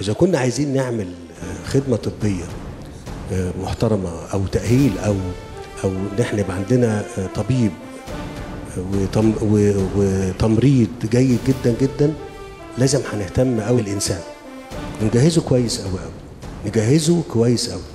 اذا كنا عايزين نعمل آه، خدمه طبيه آه، محترمه او تاهيل او او ان احنا يبقى عندنا آه، طبيب وتم و- وتمريض جيد جدا جدا لازم هنهتم قوي الانسان ونجهزه كويس قوي قوي نجهزه كويس قوي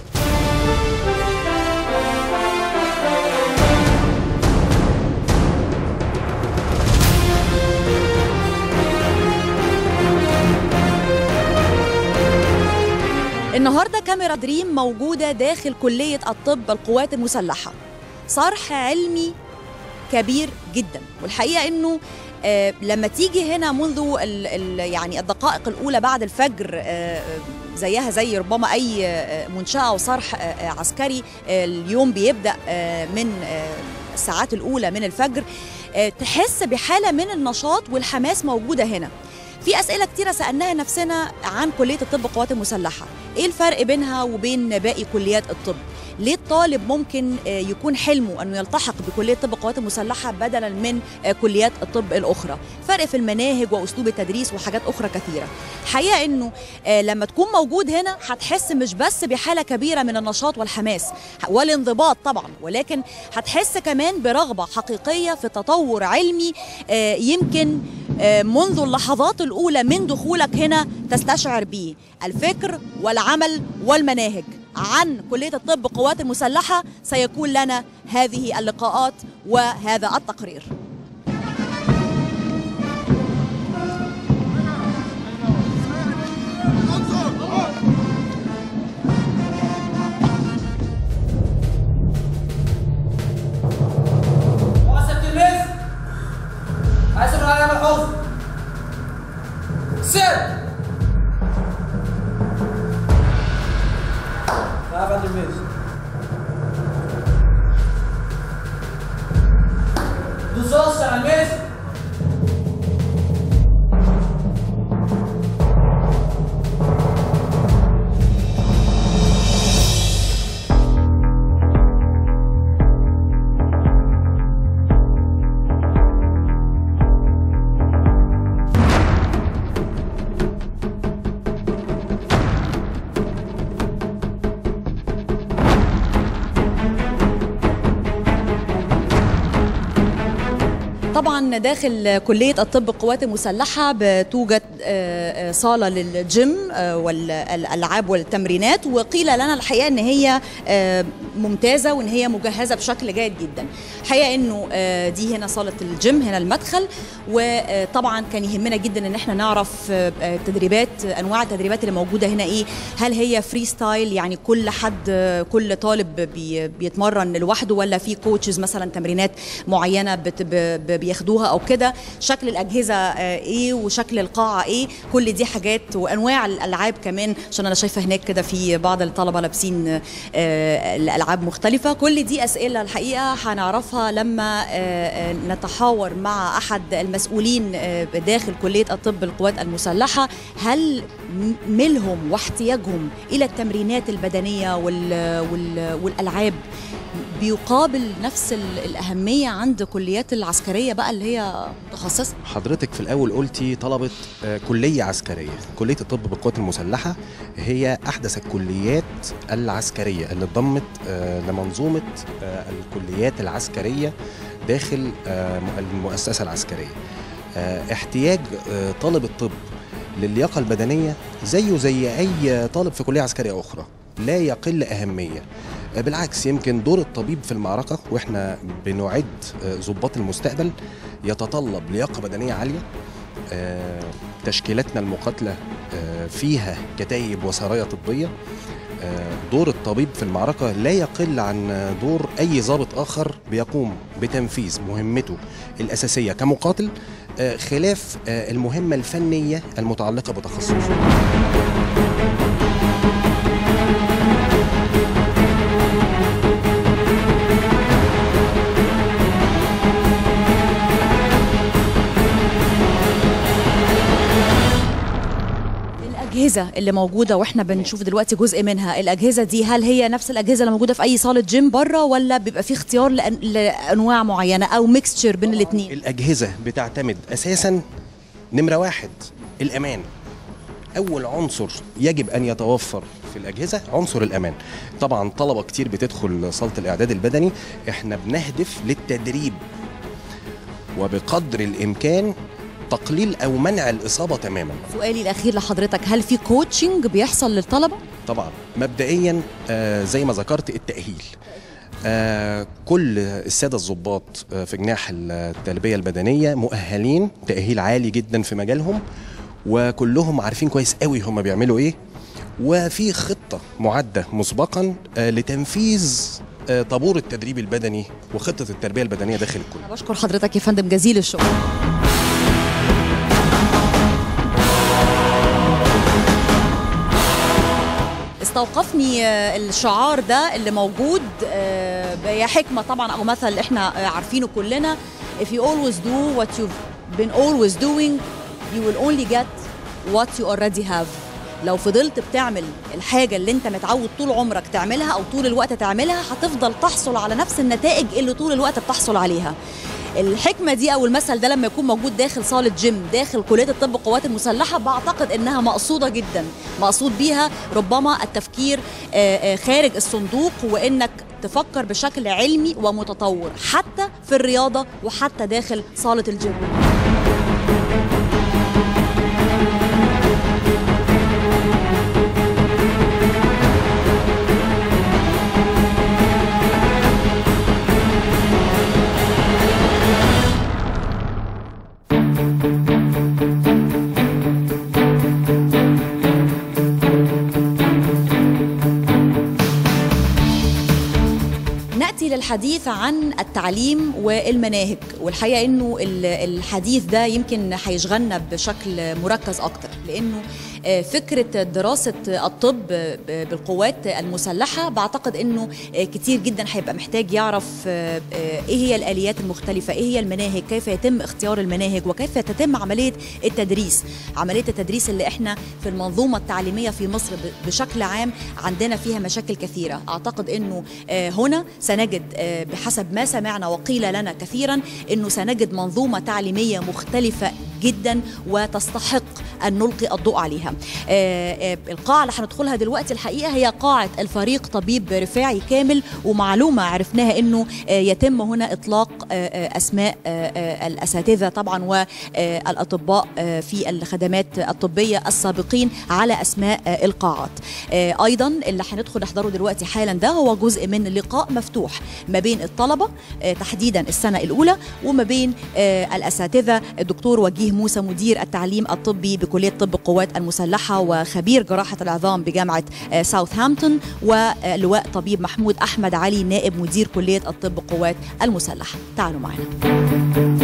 النهارده كاميرا دريم موجوده داخل كليه الطب القوات المسلحه صرح علمي كبير جدا والحقيقه انه آه لما تيجي هنا منذ ال ال يعني الدقائق الاولى بعد الفجر آه زيها زي ربما اي آه منشاه او صرح آه آه، عسكري آه اليوم بيبدا آه من آه الساعات الاولى من الفجر آه تحس بحاله من النشاط والحماس موجوده هنا في اسئله كتيره سالناها نفسنا عن كليه الطب القوات المسلحه ايه الفرق بينها وبين باقي كليات الطب ليه الطالب ممكن آه، يكون حلمه انه يلتحق بكليه طب القوات المسلحه بدلا من آه، كليات الطب الاخرى فرق في المناهج واسلوب التدريس وحاجات اخرى كثيره حقيقه انه آه، لما تكون موجود هنا هتحس مش بس بحاله كبيره من النشاط والحماس والانضباط طبعا ولكن هتحس كمان برغبه حقيقيه في تطور علمي آه، يمكن آه، منذ اللحظات الاولى من دخولك هنا تستشعر به الفكر والعمل والمناهج عن كليه الطب القوات المسلحه سيكون لنا هذه اللقاءات وهذا التقرير وقف التلميذ اسف على ملحوظ سر تعال يا تلميذ دوس يا تلميذ طبعا داخل كلية الطب القوات المسلحة بتوجد آه، آه، صالة للجيم آه، والألعاب والتمرينات وقيل لنا الحقيقة أن هي آه، ممتازة وأن هي مجهزة بشكل جيد جدا الحقيقة أنه آه، دي هنا صالة الجيم هنا المدخل وطبعا كان يهمنا جدا أن احنا نعرف آه، آه، تدريبات أنواع التدريبات اللي موجودة هنا إيه هل هي فري ستايل يعني كل حد آه، كل طالب بي- بيتمرن لوحده ولا في كوتشز مثلا تمرينات معينة بت- ب- ب- بياخدوها او كده شكل الاجهزه آه، ايه وشكل القاعه ايه كل دي حاجات وانواع الالعاب كمان عشان انا شايفه هناك كده في بعض الطلبه لابسين آه، الالعاب مختلفه كل دي اسئله الحقيقه هنعرفها لما آه، آه، نتحاور مع احد المسؤولين آه، داخل كليه الطب القوات المسلحه هل م- ميلهم واحتياجهم الى التمرينات البدنيه وال- وال- والالعاب بيقابل نفس ال- الأهمية عند كليات العسكرية بقى اللي هي متخصصة حضرتك في الأول قلتي طلبة آه، كلية عسكرية كلية الطب بالقوات المسلحة هي أحدث الكليات العسكرية اللي اتضمت آه، لمنظومة آه، الكليات العسكرية داخل آه، المؤسسة العسكرية آه، احتياج آه، طالب الطب للياقة البدنية زيه زي أي طالب في كلية عسكرية أخرى لا يقل أهمية آه، بالعكس يمكن دور الطبيب في المعركة وإحنا بنعد آه، ضباط المستقبل يتطلب لياقة بدنية عالية آه، تشكيلاتنا المقاتلة آه، فيها كتايب وسرايا طبية آه، دور الطبيب في المعركة لا يقل عن آه، دور أي ضابط آخر بيقوم بتنفيذ مهمته الأساسية كمقاتل آه، خلاف آه، المهمة الفنية المتعلقة بتخصصه الأجهزة اللي موجودة وإحنا بنشوف دلوقتي جزء منها الأجهزة دي هل هي نفس الأجهزة اللي موجودة في أي صالة جيم بره ولا بيبقى في اختيار لأن- لأنواع معينة أو ميكستشر بين الاتنين الأجهزة بتعتمد أساسا نمرة واحد الأمان اول عنصر يجب ان يتوفر في الاجهزه عنصر الامان طبعا طلبه كتير بتدخل صاله الاعداد البدني احنا بنهدف للتدريب وبقدر الامكان تقليل او منع الاصابه تماما سؤالي الاخير لحضرتك هل في كوتشنج بيحصل للطلبه طبعا مبدئيا آه زي ما ذكرت التاهيل آه كل الساده الضباط آه في جناح التربيه البدنيه مؤهلين تاهيل عالي جدا في مجالهم وكلهم عارفين كويس قوي هم بيعملوا ايه وفي خطه معده مسبقا آه لتنفيذ آه طابور التدريب البدني وخطه التربيه البدنيه داخل الكل أنا بشكر حضرتك يا فندم جزيل الشكر استوقفني آه، الشعار ده اللي موجود آه، هي حكمة طبعا أو مثل إحنا آه، عارفينه كلنا if you always do what you've been always doing you will only get what you already have لو فضلت بتعمل الحاجة اللي انت متعود طول عمرك تعملها أو طول الوقت تعملها هتفضل تحصل على نفس النتائج اللي طول الوقت بتحصل عليها الحكمه دي او المثل ده لما يكون موجود داخل صاله جيم داخل كليه الطب القوات المسلحه بعتقد انها مقصوده جدا مقصود بيها ربما التفكير آه، آه، خارج الصندوق وانك تفكر بشكل علمي ومتطور حتى في الرياضه وحتى داخل صاله الجيم ناتي للحديث عن التعليم والمناهج والحقيقه انه ال- الحديث ده يمكن هيشغلنا بشكل مركز اكتر لانه آه، فكره دراسه الطب ب- بالقوات المسلحه بعتقد انه آه، كتير جدا هيبقى محتاج يعرف آه، آه، ايه هي الاليات المختلفه ايه هي المناهج كيف يتم اختيار المناهج وكيف تتم عمليه التدريس عمليه التدريس اللي احنا في المنظومه التعليميه في مصر ب- بشكل عام عندنا فيها مشاكل كثيره اعتقد انه آه، هنا سنجد آه، بحسب ما سمعنا وقيل لنا كثيرا انه سنجد منظومه تعليميه مختلفه جدا وتستحق ان نلقي الضوء عليها آه، آه، القاعه اللي هندخلها دلوقتي الحقيقه هي قاعه الفريق طبيب رفاعي كامل ومعلومه عرفناها انه آه، يتم هنا اطلاق آه، آه، اسماء آه، آه، الاساتذه طبعا والاطباء آه، في الخدمات الطبيه السابقين على اسماء آه، القاعات آه، ايضا اللي هندخل نحضره دلوقتي حالا ده هو جزء من لقاء مفتوح ما بين الطلبه آه، تحديدا السنه الاولى وما بين آه، الاساتذه الدكتور وجيه موسى مدير التعليم الطبي بكليه طب القوات المسلحه وخبير جراحه العظام بجامعه آه، ساوثهامبتون ولواء طبيب محمود احمد علي نائب مدير كليه الطب القوات المسلحه تعالوا معنا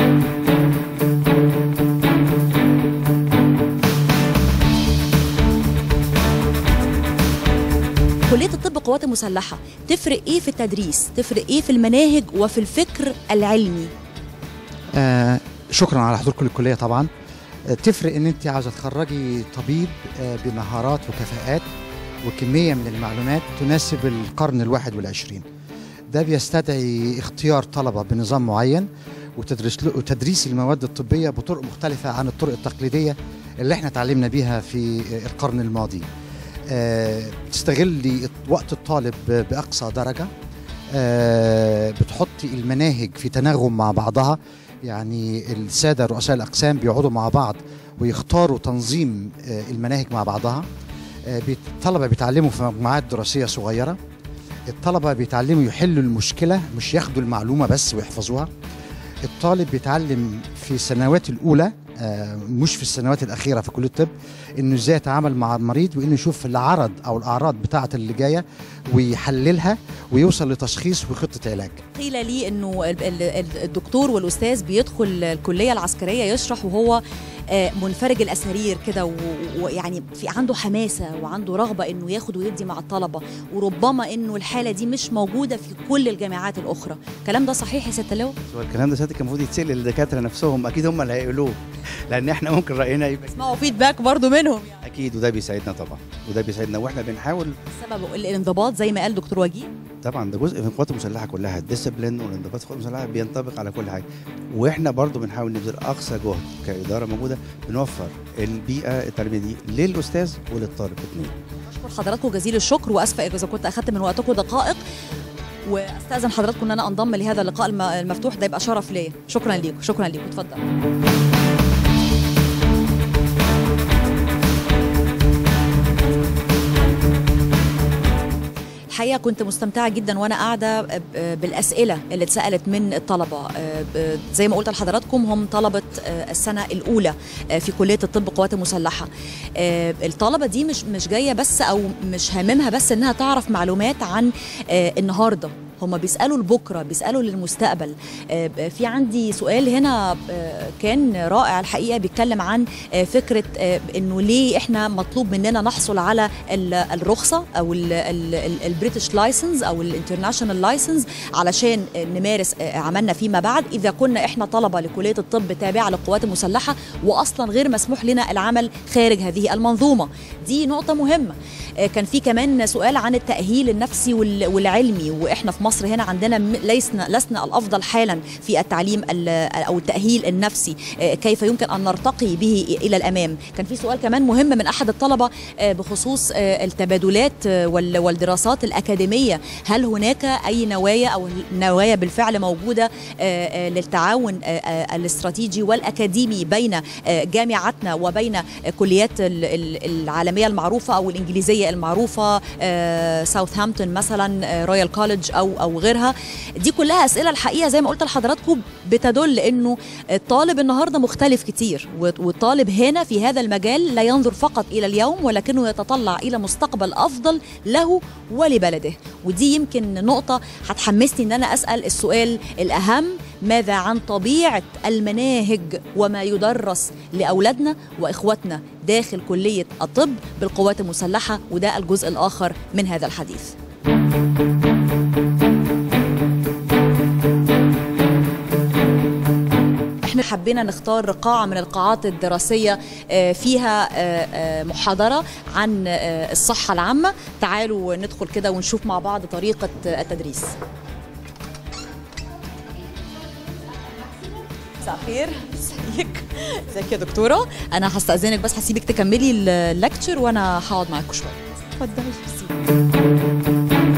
كليه الطب القوات المسلحه تفرق ايه في التدريس تفرق ايه في المناهج وفي الفكر العلمي آه شكرا على حضوركم للكليه طبعا آه تفرق ان انت عاوزه تخرجي طبيب آه بمهارات وكفاءات وكميه من المعلومات تناسب القرن الواحد والعشرين ده بيستدعي اختيار طلبه بنظام معين وتدريس له- وتدريس المواد الطبيه بطرق مختلفه عن الطرق التقليديه اللي احنا اتعلمنا بيها في آه، القرن الماضي آه، بتستغلي وقت الطالب باقصى درجه آه، بتحطي المناهج في تناغم مع بعضها يعني الساده رؤساء الاقسام بيقعدوا مع بعض ويختاروا تنظيم آه، المناهج مع بعضها آه، بيت- الطلبه بيتعلموا في مجموعات دراسيه صغيره الطلبه بيتعلموا يحلوا المشكله مش ياخدوا المعلومه بس ويحفظوها الطالب بيتعلم في السنوات الاولى آه، مش في السنوات الاخيره في كليه الطب انه ازاي يتعامل مع المريض وانه يشوف العرض او الاعراض بتاعه اللي جايه ويحللها ويوصل لتشخيص وخطه علاج قيل لي انه ال- ال- ال- الدكتور والاستاذ بيدخل الكليه العسكريه يشرح وهو آه، منفرج الاسارير كده و- ويعني في عنده حماسه وعنده رغبه انه ياخد ويدي مع الطلبه وربما انه الحاله دي مش موجوده في كل الجامعات الاخرى الكلام ده صحيح يا ست لواء هو الكلام ده ساعتها كان المفروض يتسال للدكاتره نفسهم اكيد هم اللي هيقولوه لان احنا ممكن راينا يبقى اسمعوا فيدباك برضو منهم يعني. اكيد وده بيساعدنا طبعا وده بيساعدنا واحنا بنحاول سبب الانضباط زي ما قال دكتور وجيه طبعا ده جزء من القوات المسلحه كلها الديسيبلين والانضباط في القوات المسلحه بينطبق على كل حاجه واحنا برضو بنحاول نبذل اقصى جهد كاداره موجوده بنوفر البيئه التعليميه دي للاستاذ وللطالب الاثنين بشكر حضراتكم جزيل الشكر واسفه اذا كنت اخذت من وقتكم دقائق واستاذن حضراتكم ان انا انضم لهذا اللقاء الم- المفتوح ده يبقى شرف ليا شكرا ليكم شكرا ليكم اتفضل الحقيقه كنت مستمتعه جدا وانا قاعده ب- بالاسئله اللي اتسالت من الطلبه ب- زي ما قلت لحضراتكم هم طلبه السنه الاولى في كليه الطب قوات مسلحه الطلبه دي مش مش جايه بس او مش هاممها بس انها تعرف معلومات عن النهارده هم بيسالوا لبكره بيسالوا للمستقبل آه، في عندي سؤال هنا آه، كان رائع الحقيقه بيتكلم عن آه، فكره آه، انه ليه احنا مطلوب مننا نحصل على ال- الرخصه او البريتش لايسنس او الانترناشونال لايسنس علشان آه، نمارس آه، عملنا فيما بعد اذا كنا احنا طلبه لكليه الطب تابعه للقوات المسلحه واصلا غير مسموح لنا العمل خارج هذه المنظومه دي نقطه مهمه آه، كان في كمان سؤال عن التأهيل النفسي وال- والعلمي وإحنا في مصر هنا عندنا م- لسنا لسنا الأفضل حالا في التعليم ال- أو التأهيل النفسي آه، كيف يمكن أن نرتقي به إلى الأمام كان في سؤال كمان مهم من أحد الطلبة آه، بخصوص آه، التبادلات آه، وال- والدراسات الأكاديمية هل هناك أي نوايا أو نوايا بالفعل موجودة آه، آه، للتعاون آه، آه، الاستراتيجي والأكاديمي بين آه، جامعاتنا وبين آه، كليات ال- ال- العالمية المعروفة أو الإنجليزية المعروفة آه، ساوثهامبتون مثلا آه، رويال كوليدج أو أو غيرها دي كلها أسئلة الحقيقة زي ما قلت لحضراتكم بتدل إنه الطالب النهاردة مختلف كتير والطالب هنا في هذا المجال لا ينظر فقط إلى اليوم ولكنه يتطلع إلى مستقبل أفضل له ولبلده ودي يمكن نقطة هتحمسني إن أنا أسأل السؤال الأهم ماذا عن طبيعة المناهج وما يدرس لأولادنا وإخواتنا داخل كلية الطب بالقوات المسلحة وده الجزء الآخر من هذا الحديث احنا حبينا نختار قاعة من القاعات الدراسية آه، فيها آه، آه، محاضرة عن آه، الصحة العامة تعالوا ندخل كده ونشوف مع بعض طريقة آه، التدريس مساء الخير ازيك ازيك يا دكتوره انا هستاذنك بس هسيبك تكملي اللكتشر وانا هقعد معاكم شويه اتفضلي ميرسي.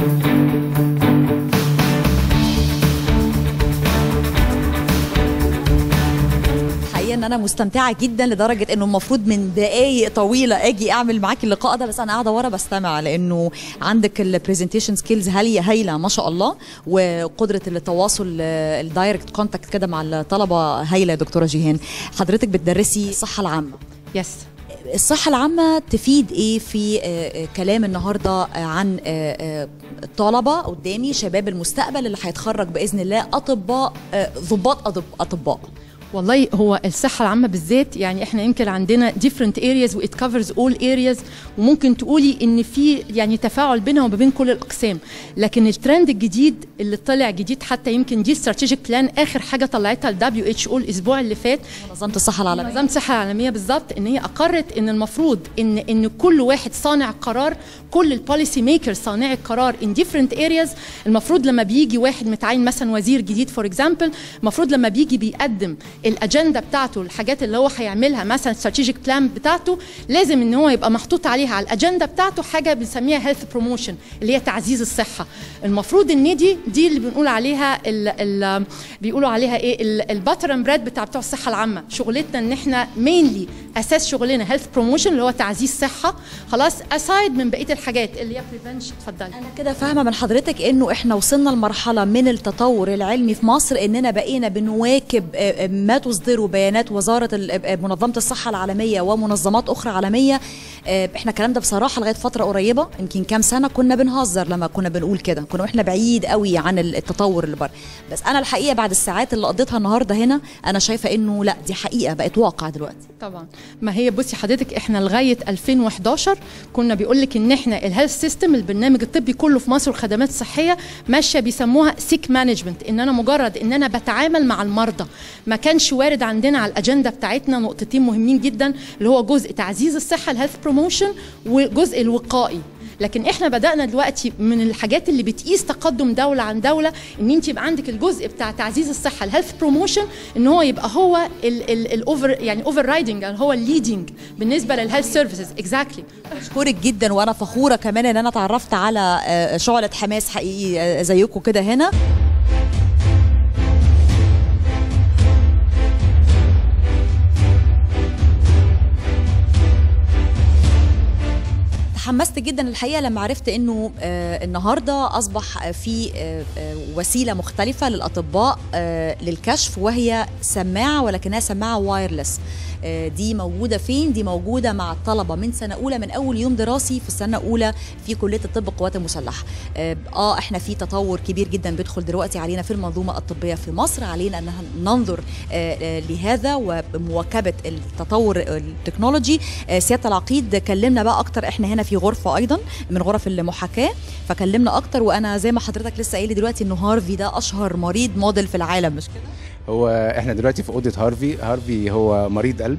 الحقيقه ان انا مستمتعه جدا لدرجه انه المفروض من دقائق طويله اجي اعمل معاكي اللقاء ده بس انا قاعده ورا بستمع لانه عندك البرزنتيشن سكيلز هايله هايله ما شاء الله وقدره التواصل الدايركت كونتاكت كده مع الطلبه هايله يا دكتوره جيهان حضرتك بتدرسي الصحه العامه يس الصحة العامة تفيد ايه في آه، آه، كلام النهارده آه، عن آه، آه، الطلبة قدامي شباب المستقبل اللي هيتخرج بإذن الله أطباء آه، ضباط أطب- أطباء والله هو الصحة العامة بالذات يعني احنا يمكن عندنا different areas و it covers all areas وممكن تقولي ان في يعني تفاعل بينها وبين كل الاقسام لكن الترند الجديد اللي طلع جديد حتى يمكن دي استراتيجيك بلان اخر حاجة طلعتها ال WHO الاسبوع اللي فات منظمة الصحة العالمية منظمة الصحة العالمية بالظبط ان هي اقرت ان المفروض ان ان كل واحد صانع قرار كل البوليسي ميكر صانعي القرار in different areas المفروض لما بيجي واحد متعين مثلا وزير جديد فور اكزامبل المفروض لما بيجي بيقدم الاجنده بتاعته الحاجات اللي هو هيعملها مثلا استراتيجيك بلان بتاعته لازم ان هو يبقى محطوط عليها على الاجنده بتاعته حاجه بنسميها هيلث بروموشن اللي هي تعزيز الصحه المفروض ان دي دي اللي بنقول عليها ال ال بيقولوا عليها ايه الباتر اند بريد بتاع بتوع الصحه العامه شغلتنا ان احنا مينلي اساس شغلنا هيلث بروموشن اللي هو تعزيز صحه خلاص اسايد من بقيه الحاجات اللي هي بريفنشن اتفضلي أنا كده فاهمة من حضرتك إنه إحنا وصلنا لمرحلة من التطور العلمي في مصر إننا بقينا بنواكب آه، آه، ما تصدره بيانات وزارة ال- آه، منظمة الصحة العالمية ومنظمات أخرى عالمية آه، إحنا الكلام ده بصراحة لغاية فترة قريبة يمكن كام سنة كنا بنهزر لما كنا بنقول كده كنا إحنا بعيد قوي عن ال- التطور اللي بره بس أنا الحقيقة بعد الساعات اللي قضيتها النهاردة هنا أنا شايفة إنه لا دي حقيقة بقت واقع دلوقتي طبعا ما هي بصي حضرتك احنا لغايه 2011 كنا بيقول لك ان احنا الهيلث سيستم البرنامج الطبي كله في مصر والخدمات الصحيه ماشيه بيسموها سيك مانجمنت ان انا مجرد ان انا بتعامل مع المرضى ما كانش وارد عندنا على الاجنده بتاعتنا نقطتين مهمين جدا اللي هو جزء تعزيز الصحه الهيلث بروموشن وجزء الوقائي لكن احنا بدانا دلوقتي من الحاجات اللي بتقيس تقدم دوله عن دوله ان انت يبقى عندك الجزء بتاع تعزيز الصحه الهيلث بروموشن ان هو يبقى هو الاوفر يعني اوفر رايدنج هو الليدنج بالنسبه للهيلث سيرفيسز اكزاكتلي بشكرك جدا وانا فخوره كمان ان انا اتعرفت على آه، شعله حماس حقيقي آه، زيكم كده هنا تحمست جدا الحقيقه لما عرفت انه آه، النهارده اصبح في آه، آه، وسيله مختلفه للاطباء آه، للكشف وهي سماعه ولكنها سماعه وايرلس آه، دي موجوده فين دي موجوده مع الطلبه من سنه اولى من اول يوم دراسي في السنه الاولى في كليه الطب القوات المسلحه اه آه، احنا في تطور كبير جدا بيدخل دلوقتي علينا في المنظومه الطبيه في مصر علينا ان ننظر آه، آه، لهذا ومواكبه التطور التكنولوجي آه، سياده العقيد كلمنا بقى اكتر احنا هنا في غرفه ايضا من غرف المحاكاه فكلمنا اكتر وانا زي ما حضرتك لسه قايل دلوقتي انه هارفي ده اشهر مريض موديل في العالم مش كده هو احنا دلوقتي في اوضه هارفي هارفي هو مريض قلب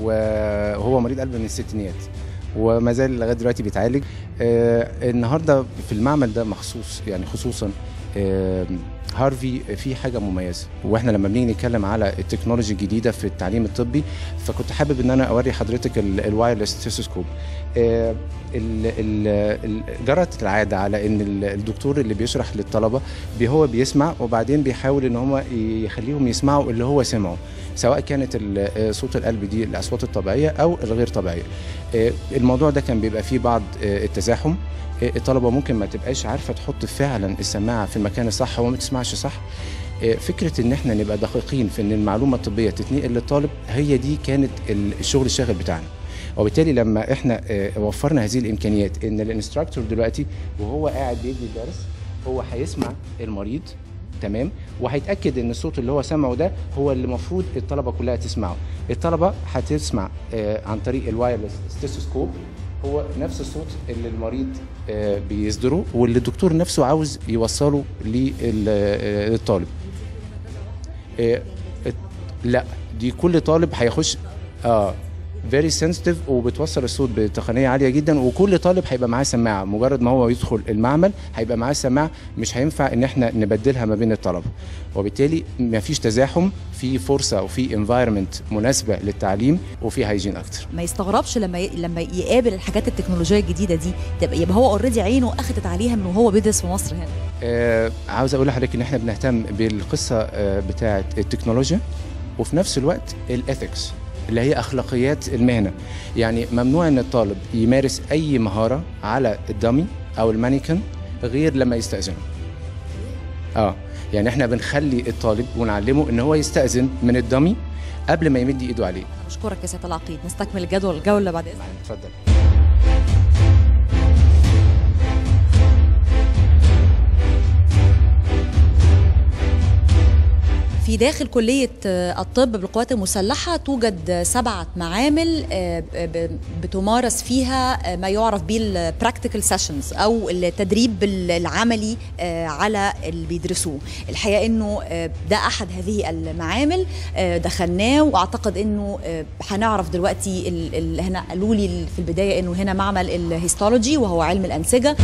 وهو مريض قلب من الستينيات وما زال لغايه دلوقتي بيتعالج آه النهارده في المعمل ده مخصوص يعني خصوصا آه هارفي في حاجه مميزه واحنا لما بنيجي نتكلم على التكنولوجي الجديده في التعليم الطبي فكنت حابب ان انا اوري حضرتك الوايرلس ستيثوسكوب آه ال- ال- ال- جرت العاده على ان ال- الدكتور اللي بيشرح للطلبه بي هو بيسمع وبعدين بيحاول ان هم يخليهم يسمعوا اللي هو سمعه سواء كانت ال- صوت القلب دي الاصوات الطبيعيه او الغير طبيعيه آه، الموضوع ده كان بيبقى فيه بعض آه، التزاحم آه، الطلبه ممكن ما تبقاش عارفه تحط فعلا السماعه في المكان الصح وما تسمعش صح آه، فكره ان احنا نبقى دقيقين في ان المعلومه الطبيه تتنقل للطالب هي دي كانت ال- الشغل الشاغل بتاعنا وبالتالي لما احنا آه، وفرنا هذه الامكانيات ان الانستراكتور دلوقتي وهو قاعد بيدي الدرس هو هيسمع المريض تمام وهيتاكد ان الصوت اللي هو سمعه ده هو اللي المفروض الطلبه كلها تسمعه الطلبه هتسمع آه، عن طريق الوايرلس ستيثوسكوب هو نفس الصوت اللي المريض آه، بيصدره واللي الدكتور نفسه عاوز يوصله لل- آه، للطالب آه، ات- لا دي كل طالب هيخش اه فيري سنسيتيف وبتوصل الصوت بتقنيه عاليه جدا وكل طالب هيبقى معاه سماعه مجرد ما هو يدخل المعمل هيبقى معاه سماعه مش هينفع ان احنا نبدلها ما بين الطلبه وبالتالي ما فيش تزاحم في فرصه وفي انفايرمنت مناسبه للتعليم وفي هيجين اكتر ما يستغربش لما ي... لما يقابل الحاجات التكنولوجيه الجديده دي تبقى يبقى هو اوريدي عينه اخذت عليها من وهو بيدرس في مصر هنا آه عاوز اقول لحضرتك ان احنا بنهتم بالقصه آه بتاعه التكنولوجيا وفي نفس الوقت الاثكس اللي هي اخلاقيات المهنه يعني ممنوع ان الطالب يمارس اي مهاره على الدمي او المانيكن غير لما يستاذنه اه يعني احنا بنخلي الطالب ونعلمه ان هو يستاذن من الدمي قبل ما يمد ايده عليه بشكرك يا سياده العقيد نستكمل الجدول الجوله بعد اذنك اتفضل في داخل كلية آه، الطب بالقوات المسلحة توجد آه، سبعة معامل آه، ب- بتمارس فيها آه، ما يعرف به البراكتيكال سيشنز أو التدريب العملي آه، على اللي بيدرسوه الحقيقة أنه آه، ده أحد هذه المعامل آه، دخلناه وأعتقد أنه آه، هنعرف دلوقتي ال- ال- هنا قالوا لي في البداية أنه هنا معمل الهيستولوجي وهو علم الأنسجة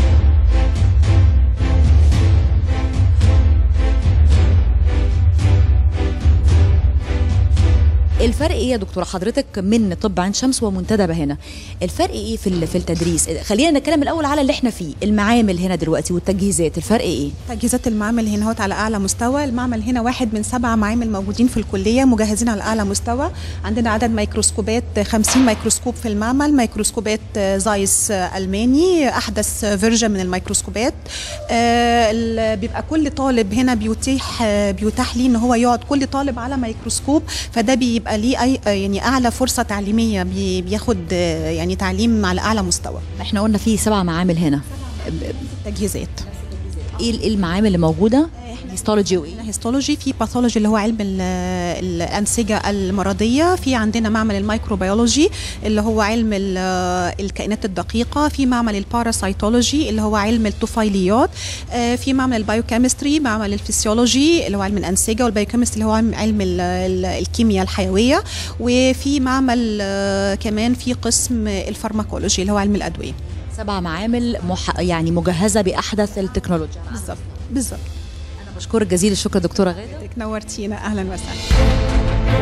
الفرق ايه يا دكتوره حضرتك من طب عين شمس ومنتدبه هنا الفرق ايه في ال- في التدريس خلينا نتكلم الاول على اللي احنا فيه المعامل هنا دلوقتي والتجهيزات الفرق ايه تجهيزات المعمل هنا هوت على اعلى مستوى المعمل هنا واحد من سبع معامل موجودين في الكليه مجهزين على اعلى مستوى عندنا عدد ميكروسكوبات 50 ميكروسكوب في المعمل ميكروسكوبات آه، زايس آه، الماني احدث فيرجن من الميكروسكوبات آه، ال- بيبقى كل طالب هنا بيتيح آه، بيتاح ليه ان هو يقعد كل طالب على ميكروسكوب فده بيبقى ليه اي آه، يعني اعلى فرصه تعليميه بي- بياخد آه، يعني تعليم على اعلى مستوى احنا قلنا في سبع معامل هنا تجهيزات ايه إيه المعامل اللي موجوده هيستولوجي وايه هيستولوجي في باثولوجي اللي هو علم ال- الانسجه المرضيه في عندنا معمل الميكروبيولوجي اللي هو علم ال- الكائنات الدقيقه في معمل الباراسيتولوجي اللي هو علم الطفيليات آه، في معمل البايوكيمستري معمل الفسيولوجي اللي هو علم الانسجه والبايوكيمستري اللي هو علم علم ال- ال- الكيمياء الحيويه وفي معمل آه، كمان في قسم الفارماكولوجي اللي هو علم الادويه سبع معامل مح... يعني مجهزه باحدث التكنولوجيا بالظبط بالظبط انا بشكرك جزيل الشكر دكتوره غاده نورتينا اهلا وسهلا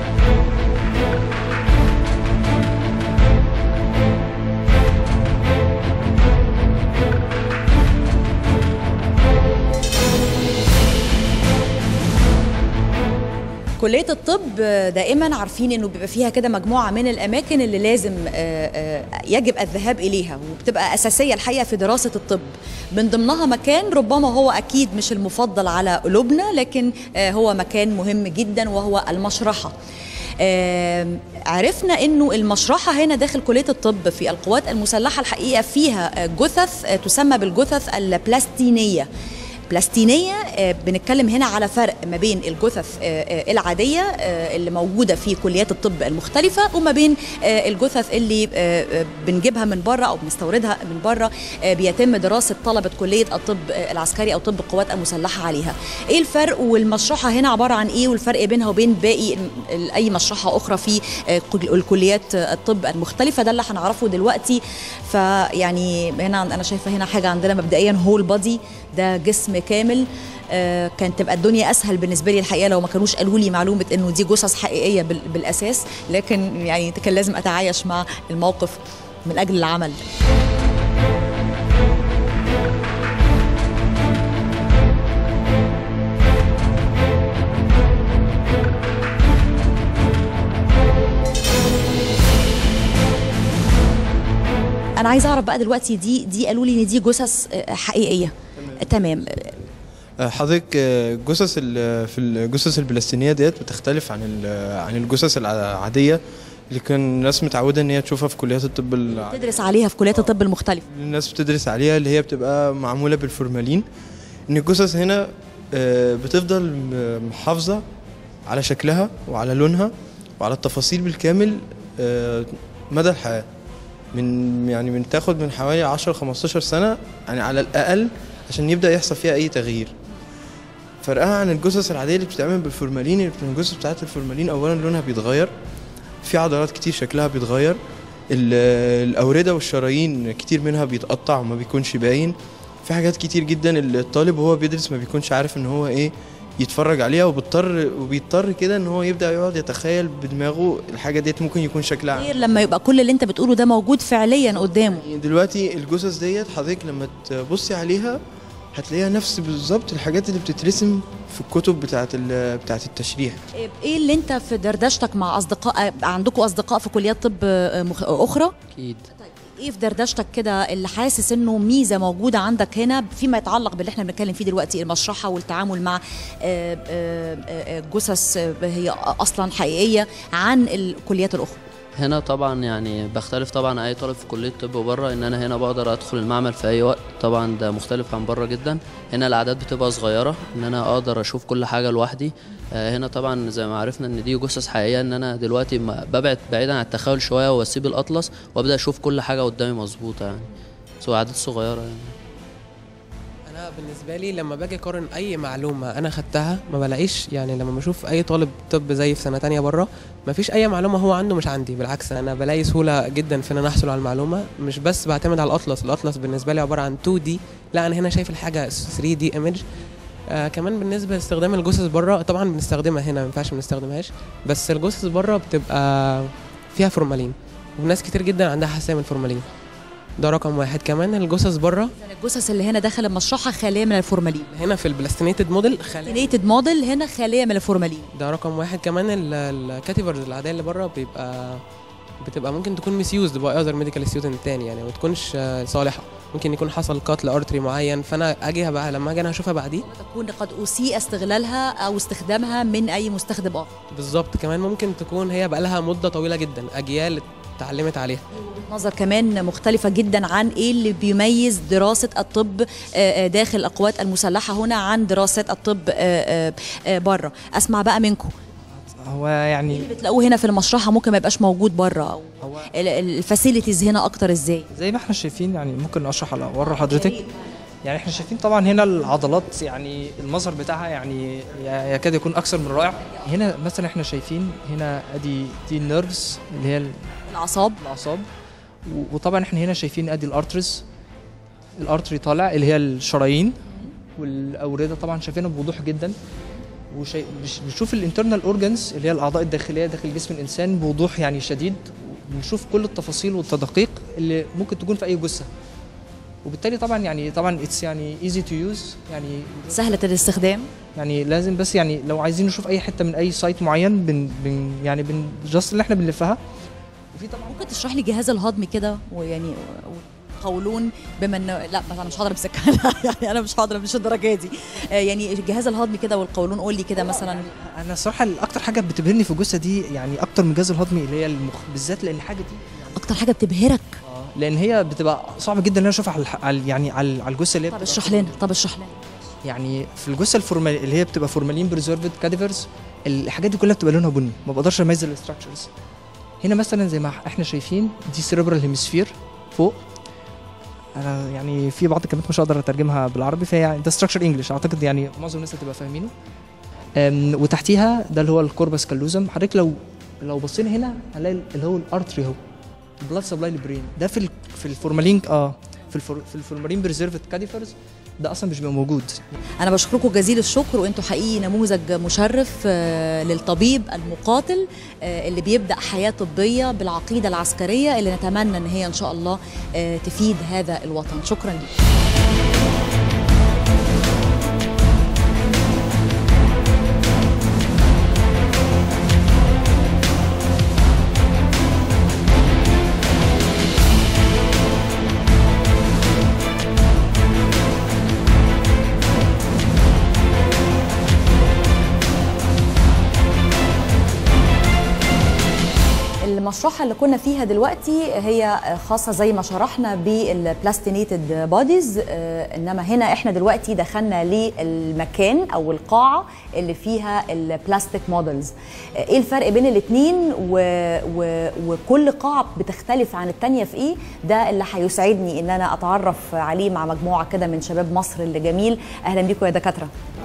كلية الطب دائما عارفين انه بيبقى فيها كده مجموعة من الاماكن اللي لازم آه، آه، يجب الذهاب اليها وبتبقى اساسية الحقيقة في دراسة الطب من ضمنها مكان ربما هو اكيد مش المفضل على قلوبنا لكن آه، هو مكان مهم جدا وهو المشرحة آم، عرفنا انه المشرحه هنا داخل كليه الطب في القوات المسلحه الحقيقه فيها آه، جثث آه، تسمى بالجثث البلاستينيه بلاستينيه آه، بنتكلم هنا على فرق ما بين الجثث آه، آه، العاديه آه، اللي موجوده في كليات الطب المختلفه وما بين آه، الجثث اللي آه، آه، بنجيبها من بره او بنستوردها من بره آه، بيتم دراسه طلبه كليه الطب آه، العسكري او طب القوات المسلحه عليها ايه الفرق والمشرحه هنا عباره عن ايه والفرق بينها وبين باقي ال- ال- اي مشرحه اخرى في آه، كل- الكليات آه، الطب المختلفه ده اللي هنعرفه دلوقتي فيعني هنا انا شايفه هنا حاجه عندنا مبدئيا هول بادي ده جسم كامل آه، كانت تبقى الدنيا اسهل بالنسبه لي الحقيقه لو ما كانوش قالوا لي معلومه انه دي جثث حقيقيه بال- بالاساس لكن يعني كان لازم اتعايش مع الموقف من اجل العمل انا عايزه اعرف بقى دلوقتي دي دي قالوا لي ان دي جثث آه، حقيقيه تمام حضرتك آه، جثث ال- في الجثث البلاستينيه ديت بتختلف عن ال- عن الجثث العاديه اللي كان الناس متعوده ان هي تشوفها في كليات الطب الع- تدرس عليها في كليات الطب المختلفه اللي الناس بتدرس عليها اللي هي بتبقى معموله بالفورمالين ان الجثث هنا آه، بتفضل م- محافظه على شكلها وعلى لونها وعلى التفاصيل بالكامل آه، مدى الحياه من يعني من تاخد من حوالي 10 15 سنه يعني على الاقل عشان يبدا يحصل فيها اي تغيير فرقها عن الجثث العاديه اللي بتتعمل بالفورمالين اللي الجثث بتاعت الفورمالين اولا لونها بيتغير في عضلات كتير شكلها بيتغير ال- الاورده والشرايين كتير منها بيتقطع وما بيكونش باين في حاجات كتير جدا الطالب وهو بيدرس ما بيكونش عارف ان هو ايه يتفرج عليها وبيضطر وبيضطر كده ان هو يبدا يقعد يتخيل بدماغه الحاجه ديت ممكن يكون شكلها عامل غير لما يبقى كل اللي انت بتقوله ده موجود فعليا قدامه يعني دلوقتي الجثث ديت حضرتك لما تبصي عليها هتلاقيها نفس بالظبط الحاجات اللي بتترسم في الكتب بتاعت ال- بتاعت التشريح ايه اللي انت في دردشتك مع اصدقاء عندكم اصدقاء في كليات طب آه، مخ- اخرى اكيد ايه في دردشتك كده اللي حاسس انه ميزه موجوده عندك هنا فيما يتعلق باللي احنا بنتكلم فيه دلوقتي المشرحه والتعامل مع آه، آه، آه، جثث آه، هي اصلا حقيقيه عن الكليات الاخرى هنا طبعا يعني بختلف طبعا عن اي طالب في كليه طب بره ان انا هنا بقدر ادخل المعمل في اي وقت طبعا ده مختلف عن بره جدا هنا الاعداد بتبقى صغيره ان انا اقدر اشوف كل حاجه لوحدي آه، هنا طبعا زي ما عرفنا ان دي جثث حقيقيه ان انا دلوقتي ما- ببعد بعيدا عن التخيل شويه واسيب الاطلس وابدا اشوف كل حاجه قدامي مظبوطه يعني سو اعداد صغيره يعني انا بالنسبه لي لما باجي اقارن اي معلومه انا خدتها ما بلاقيش يعني لما بشوف اي طالب طب زي في سنه تانية بره ما فيش اي معلومه هو عنده مش عندي بالعكس انا بلاقي سهوله جدا في ان انا احصل على المعلومه مش بس بعتمد على الاطلس الاطلس بالنسبه لي عباره عن 2 دي لا انا هنا شايف الحاجه 3 دي ايمج آه كمان بالنسبه لاستخدام الجثث بره طبعا بنستخدمها هنا ما ينفعش ما نستخدمهاش بس الجثث بره بتبقى فيها فورمالين وناس كتير جدا عندها حساسيه من الفورمالين ده رقم واحد كمان الجثث بره الجثث اللي هنا داخل المشرحه خاليه من الفورمالين هنا في البلاستينيتد موديل خالية بلاستينيتد موديل هنا خاليه من الفورمالين ده رقم واحد كمان الكاتيفرز العاديه اللي بره بيبقى بتبقى ممكن تكون ميسيوزد باي اذر ميديكال ستودنت تاني يعني ما تكونش آه، صالحه ممكن يكون حصل قتل ارتري معين فانا اجي بقى لما اجي انا اشوفها بعديه تكون قد اسيء استغلالها او استخدامها من اي مستخدم اخر بالظبط كمان ممكن تكون هي بقى لها مده طويله جدا اجيال اتعلمت عليها نظر كمان مختلفة جدا عن ايه اللي بيميز دراسة الطب آه، آه، داخل القوات المسلحة هنا عن دراسة الطب بره اسمع بقى منكم هو يعني اللي بتلاقوه هنا في المشرحة ممكن ما يبقاش موجود بره او الفاسيلتيز هنا اكتر ازاي زي ما احنا شايفين يعني ممكن اشرح على ورا حضرتك يعني احنا شايفين طبعا هنا العضلات يعني المظهر بتاعها يعني يكاد يكون اكثر من رائع هنا مثلا احنا شايفين هنا ادي دي النيرفز اللي هي الاعصاب الاعصاب و- وطبعا احنا هنا شايفين ادي الارترز الارتري طالع اللي هي الشرايين والاورده طبعا شايفينها بوضوح جدا وشي... بش- بنشوف الانترنال اورجانز اللي هي الاعضاء الداخليه داخل جسم الانسان بوضوح يعني شديد بنشوف كل التفاصيل والتدقيق اللي ممكن تكون في اي جثه وبالتالي طبعا يعني طبعا اتس يعني ايزي تو يوز يعني سهلة الاستخدام يعني لازم بس يعني لو عايزين نشوف اي حته من اي سايت معين بن, بن يعني بن جاست اللي احنا بنلفها ممكن تشرح لي الجهاز الهضمي كده ويعني قولون بما انه لا بس انا مش حاضره امسك يعني انا مش حاضره مش الدرجه دي آه، يعني الجهاز الهضمي كده والقولون قول لي كده مثلا انا الصراحه اكتر حاجه بتبهرني في الجثه دي يعني اكتر من الجهاز الهضمي اللي هي المخ بالذات لان الحاجه دي اكتر حاجه بتبهرك لان هي بتبقى صعبه جدا ان انا اشوفها على الح- على يعني على على الجثه اللي هي طب بتبقى اشرح لنا طب اشرح لنا يعني في الجثه الفورمال اللي هي بتبقى فورمالين بريزرفد كاديفرز الحاجات دي كلها بتبقى لونها بني ما بقدرش اميز الاستراكشرز هنا مثلا زي ما احنا شايفين دي سيربرال هيمسفير فوق انا يعني في بعض الكلمات مش هقدر اترجمها بالعربي فهي ده ستراكشر انجلش اعتقد يعني معظم الناس هتبقى فاهمينه أم، وتحتيها ده اللي هو الكوربس كالوزم حضرتك لو لو بصينا هنا هنلاقي اللي هو الارتري اهو البلاد سبلاي للبرين ده في ال- في الفورمالين اه في الفور في الفورمالين بريزرفد كاديفرز ده اصلا مش بيبقى موجود انا بشكركم جزيل الشكر وانتم حقيقي نموذج مشرف آه، للطبيب المقاتل آه، اللي بيبدا حياه طبيه بالعقيده العسكريه اللي نتمنى ان هي ان شاء الله آه، تفيد هذا الوطن شكرا لك المشرحة اللي كنا فيها دلوقتي هي خاصة زي ما شرحنا بالبلاستينيتد بوديز انما هنا احنا دلوقتي دخلنا للمكان او القاعة اللي فيها البلاستيك مودلز ايه الفرق بين الاثنين و... و... وكل قاعة بتختلف عن التانية في ايه ده اللي هيسعدني ان انا اتعرف عليه مع مجموعة كده من شباب مصر اللي جميل اهلا بيكم يا دكاترة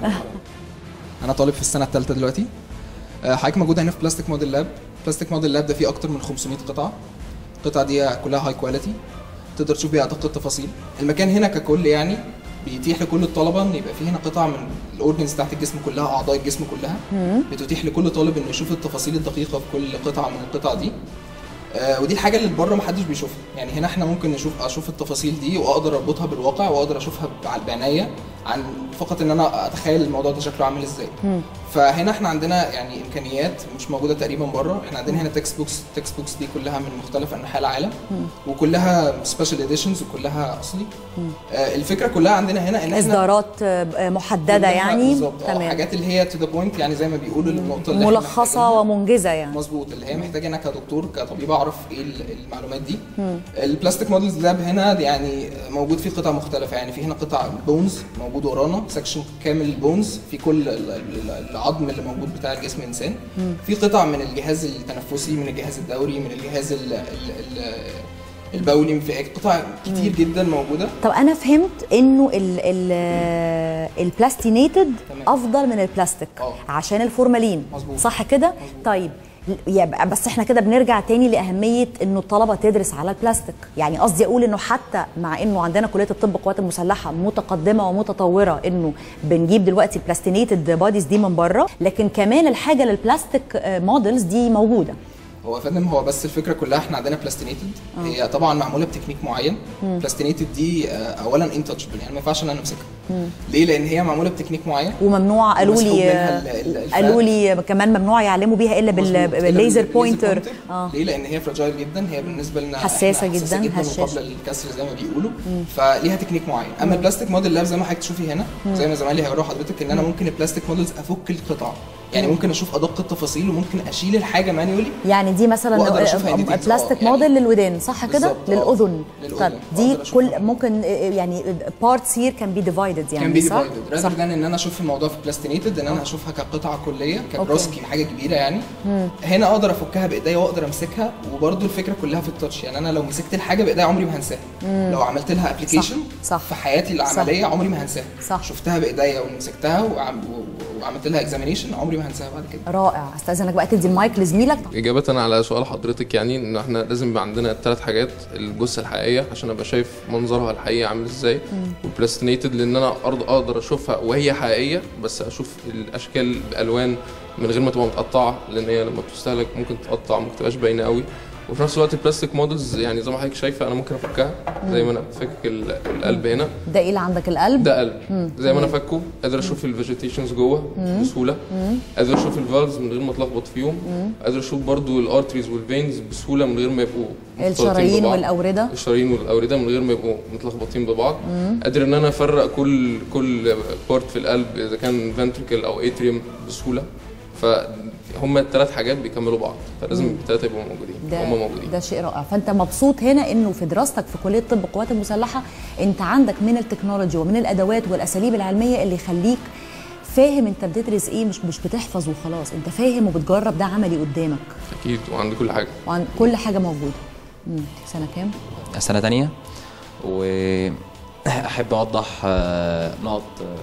انا طالب في السنه الثالثه دلوقتي آه، حضرتك موجوده هنا في بلاستيك موديل لاب بلاستيك موديل لاب ده فيه اكتر من 500 قطعه القطع دي كلها هاي كواليتي تقدر تشوف بيها ادق التفاصيل المكان هنا ككل يعني بيتيح لكل الطلبه ان يبقى فيه هنا قطع من الاورجنز بتاعت الجسم كلها اعضاء الجسم كلها بتتيح لكل طالب انه يشوف التفاصيل الدقيقه في كل قطعه من القطع دي آه، ودي الحاجه اللي بره محدش بيشوفها يعني هنا احنا ممكن نشوف اشوف التفاصيل دي واقدر اربطها بالواقع واقدر اشوفها ب- بعناية عن فقط ان انا اتخيل الموضوع ده شكله عامل ازاي فهنا احنا عندنا يعني امكانيات مش موجوده تقريبا بره احنا عندنا هنا تكست بوكس تكست بوكس دي كلها من مختلف انحاء العالم وكلها سبيشال اديشنز وكلها اصلي آه، الفكره كلها عندنا هنا ان احنا اصدارات آه، محددة كلها يعني بالظبط اه حاجات اللي هي تو ذا بوينت يعني زي ما بيقولوا النقطه اللي احنا ملخصة ومنجزة يعني مظبوط اللي هي محتاجه انا كدكتور كطبيب اعرف ايه ال- المعلومات دي مم. البلاستيك مودلز لاب هنا دي يعني موجود فيه قطع مختلفه يعني في هنا قطع بونز موجود ورانا سكشن كامل البونز في كل ال- ال- العظم اللي موجود بتاع الجسم الانسان مم. في قطع من الجهاز التنفسي من الجهاز الدوري من الجهاز ال ال ال البولي في قطع كتير جدا موجوده طب انا فهمت انه ال ال البلاستينيتد افضل من البلاستيك عشان الفورمالين مظبوط. صح كده طيب يبقى بس احنا كده بنرجع تاني لاهميه انه الطلبه تدرس على البلاستيك يعني قصدي اقول انه حتى مع انه عندنا كليه الطب القوات المسلحه متقدمه ومتطوره انه بنجيب دلوقتي بلاستينيتد بوديز دي من بره لكن كمان الحاجه للبلاستيك مودلز دي موجوده هو يا فندم هو بس الفكره كلها احنا عندنا بلاستينيتد آه. هي طبعا معموله بتكنيك معين مم. بلاستينيتد دي آه، اولا انتشبل يعني ما ينفعش ان انا امسكها مم. ليه لان هي معموله بتكنيك معين وممنوع قالوا ومسحوب لي منها ال- ال- الفات. قالوا لي كمان ممنوع يعلموا بيها الا مظبوط. إلا بالليزر بال- بوينتر بالليزر اه ليه لان هي فراجايل جدا هي بالنسبه لنا إحنا حساسة جداً، حساسه جدا هشاشة. وقبل الكسر زي ما بيقولوا مم. فليها تكنيك معين اما مم. البلاستيك موديل لاب زي ما حضرتك تشوفي هنا مم. زي ما زمايلي هيقولوا لحضرتك ان انا مم. ممكن البلاستيك موديلز افك القطع يعني مم. ممكن اشوف ادق التفاصيل وممكن اشيل الحاجه مانيولي يعني دي مثلا وأقدر أشوفها in details. بلاستيك آه، موديل للودان صح كده بالظبط، آه. للاذن للأذن. طب دي كل ممكن آه، يعني بارتس هير كان بي ديفايدد يعني كان بي صح ديفايدد راذر ذان ان انا اشوف الموضوع في بلاستينيتد ان انا اشوفها كقطعه كليه كبروسكي حاجه كبيره يعني مم. هنا اقدر افكها بايديا واقدر امسكها وبرده الفكره كلها في التاتش يعني انا لو مسكت الحاجه بايديا عمري ما هنساها مم. لو عملت لها ابلكيشن صح في حياتي العمليه صح. عمري ما هنساها صح شفتها بايديا ومسكتها وعم... و- وعملت لها اكزامينيشن عمري ما هنساها بعد كده رائع استاذنك بقى تدي المايك لزميلك إجابة على سؤال حضرتك يعني إن إحنا لازم يبقى عندنا الثلاث حاجات الجثة الحقيقية عشان أبقى شايف منظرها الحقيقي عامل إزاي والبلاستينيتد لأن أنا أرض أقدر أشوفها وهي حقيقية بس أشوف الأشكال بألوان من غير ما تبقى متقطعة لأن هي لما بتستهلك ممكن تقطع ممكن تبقاش باينة قوي وفي نفس الوقت البلاستيك مودلز يعني زي ما حضرتك شايفة أنا ممكن أفكها زي ما أنا فاكك ال- القلب هنا ده ايه اللي عندك القلب ده قلب مم. زي ما انا مم. فاكه قادر اشوف الفيجيتيشنز جوه مم. بسهوله مم. قادر اشوف الفالفز من غير ما اتلخبط فيهم مم. قادر اشوف برضو الارتريز والفينز بسهوله من غير ما يبقوا مختلطين الشرايين ببعض. والاورده الشرايين والاورده من غير ما يبقوا متلخبطين ببعض مم. قادر ان انا افرق كل كل بارت في القلب اذا كان فنتريكل او اتريوم بسهوله فهم الثلاث حاجات بيكملوا بعض فلازم مم. الثلاثه يبقوا موجودين ده هم موجودين ده شيء رائع فانت مبسوط هنا انه في دراستك في كليه طب القوات المسلحه انت عندك من التكنولوجي ومن الادوات والاساليب العلميه اللي يخليك فاهم انت بتدرس ايه مش مش بتحفظ وخلاص انت فاهم وبتجرب ده عملي قدامك اكيد وعند كل حاجه وعن كل حاجه موجوده مم. سنه كام سنة تانية وأحب أوضح آه، نقط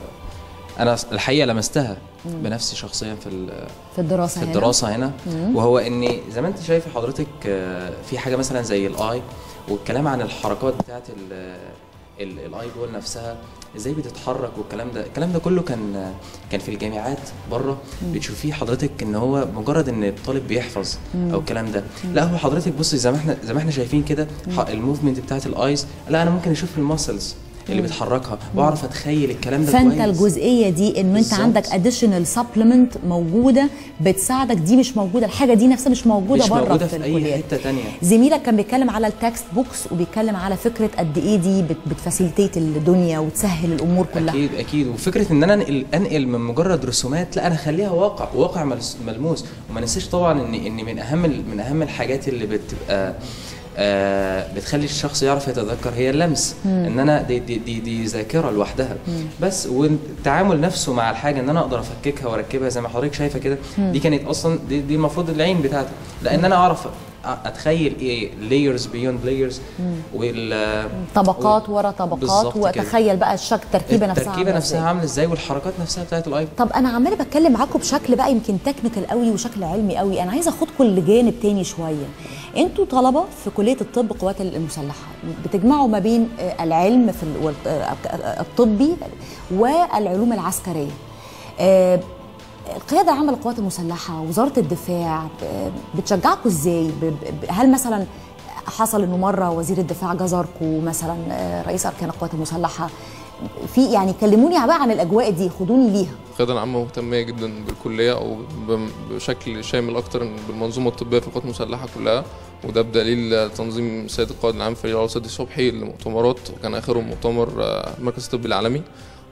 آه، أنا الحقيقة لمستها مم. بنفسي شخصيا في ال- في الدراسه في هنا الدراسة هنا مم. وهو إن زي ما أنت شايفة حضرتك آه، في حاجة مثلا زي الآي والكلام عن الحركات بتاعت ال- ال- الاي بول نفسها ازاي بتتحرك والكلام ده الكلام ده كله كان كان في الجامعات بره مم. بتشوفيه حضرتك ان هو مجرد ان الطالب بيحفظ مم. او الكلام ده مم. لا هو حضرتك بصي زي ما احنا زي ما احنا شايفين كده مم. ح- الموفمنت بتاعت الايز لا انا ممكن اشوف الماسلز اللي مم. بتحركها واعرف اتخيل الكلام ده فانت كويس. الجزئيه دي انه انت بالظبط. عندك اديشنال سبلمنت موجوده بتساعدك دي مش موجوده الحاجه دي نفسها مش موجوده مش بره موجوده في في اي الكليات حته تانية زميلك كان بيتكلم على التكست بوكس وبيتكلم على فكره قد ايه دي بت- بتفاسيليتيت الدنيا وتسهل الامور كلها اكيد اكيد وفكره ان انا انقل انقل من مجرد رسومات لا انا اخليها واقع واقع ملس- ملموس وما ننساش طبعا ان ان من اهم ال- من اهم الحاجات اللي بتبقى آه بتخلي الشخص يعرف يتذكر هي اللمس مم. ان انا دي دي دي, دي ذاكره لوحدها مم. بس والتعامل نفسه مع الحاجه ان انا اقدر افككها واركبها زي ما حضرتك شايفه كده مم. دي كانت اصلا دي, دي المفروض العين بتاعتي لان انا اعرف أ- اتخيل ايه layers beyond layers مم. وال طبقات ورا طبقات بالظبط كده. واتخيل بقى الشكل التركيبه نفسها التركيبه عاملة نفسها إزاي. عامله ازاي والحركات نفسها بتاعت الايباد طب انا عماله بتكلم معاكم بشكل بقى يمكن تكنيكال قوي وشكل علمي قوي انا عايزه اخدكم لجانب تاني شويه انتوا طلبه في كليه الطب قوات المسلحه بتجمعوا ما بين آه، العلم في ال- والت- آه، الطبي والعلوم العسكريه آه، القيادة العامة للقوات المسلحة وزارة الدفاع آه، بتشجعكم ازاي؟ ب- ب- هل مثلا حصل انه مرة وزير الدفاع جزركم مثلا آه، رئيس أركان القوات المسلحة في يعني كلموني بقى عن الأجواء دي خدوني ليها القيادة العامة مهتمية جدا بالكلية أو ب- بشكل شامل أكتر بالمنظومة الطبية في القوات المسلحة كلها وده بدليل تنظيم السيد القائد العام فريد العلا سيد صبحي لمؤتمرات وكان آخرهم مؤتمر آه، المركز الطبي العالمي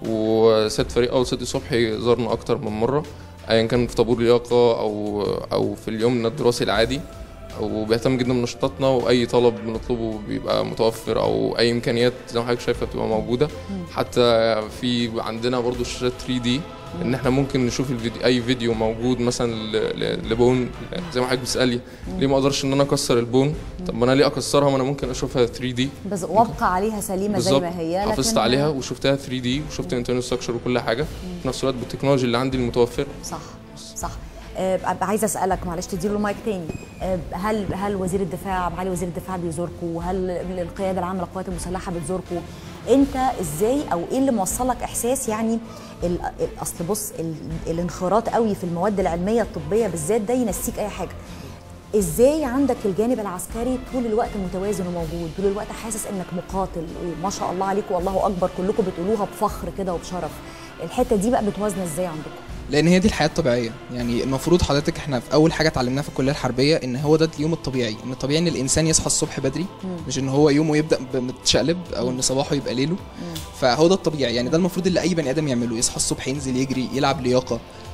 وسيد فريق أول سيد صبحي زارنا أكتر من مرة أيا كان في طابور لياقة أو أو في اليوم الدراسي العادي وبيهتم جدا بنشاطاتنا واي طلب بنطلبه بيبقى متوفر او اي امكانيات زي ما حضرتك شايفه بتبقى موجوده حتى في عندنا برضو شاشات 3 دي ان احنا ممكن نشوف الفيديو اي فيديو موجود مثلا ل- ل- لبون زي ما حضرتك بتسالي ليه ما اقدرش ان انا اكسر البون طب ما انا ليه اكسرها ما انا ممكن اشوفها 3 دي بس وابقى عليها سليمة زي بالظبط ما هي لكن حافظت عليها وشفتها 3 دي وشفت انترنال ستراكشر وكل حاجه في نفس الوقت بالتكنولوجيا اللي عندي المتوفره صح صح آه، عايزه اسالك معلش تديله المايك تاني آه، هل هل وزير الدفاع معالي وزير الدفاع بيزوركم هل القياده العامه للقوات المسلحه بتزوركم انت ازاي او ايه اللي موصلك احساس يعني ال- ال- اصل بص ال- الانخراط قوي في المواد العلميه الطبيه بالذات ده ينسيك اي حاجه ازاي عندك الجانب العسكري طول الوقت متوازن وموجود طول الوقت حاسس انك مقاتل وما شاء الله عليكم والله اكبر كلكم بتقولوها بفخر كده وبشرف الحته دي بقى بتوازنه ازاي عندكم لان هي دي الحياه الطبيعيه يعني المفروض حضرتك احنا في اول حاجه اتعلمناها في الكليه الحربيه ان هو ده اليوم الطبيعي ان الطبيعي ان الانسان يصحى الصبح بدري مم. مش ان هو يومه يبدا متشقلب او ان صباحه يبقى ليله فهو ده الطبيعي يعني ده المفروض اللي اي بني ادم يعمله يصحى الصبح ينزل يجري يلعب لياقه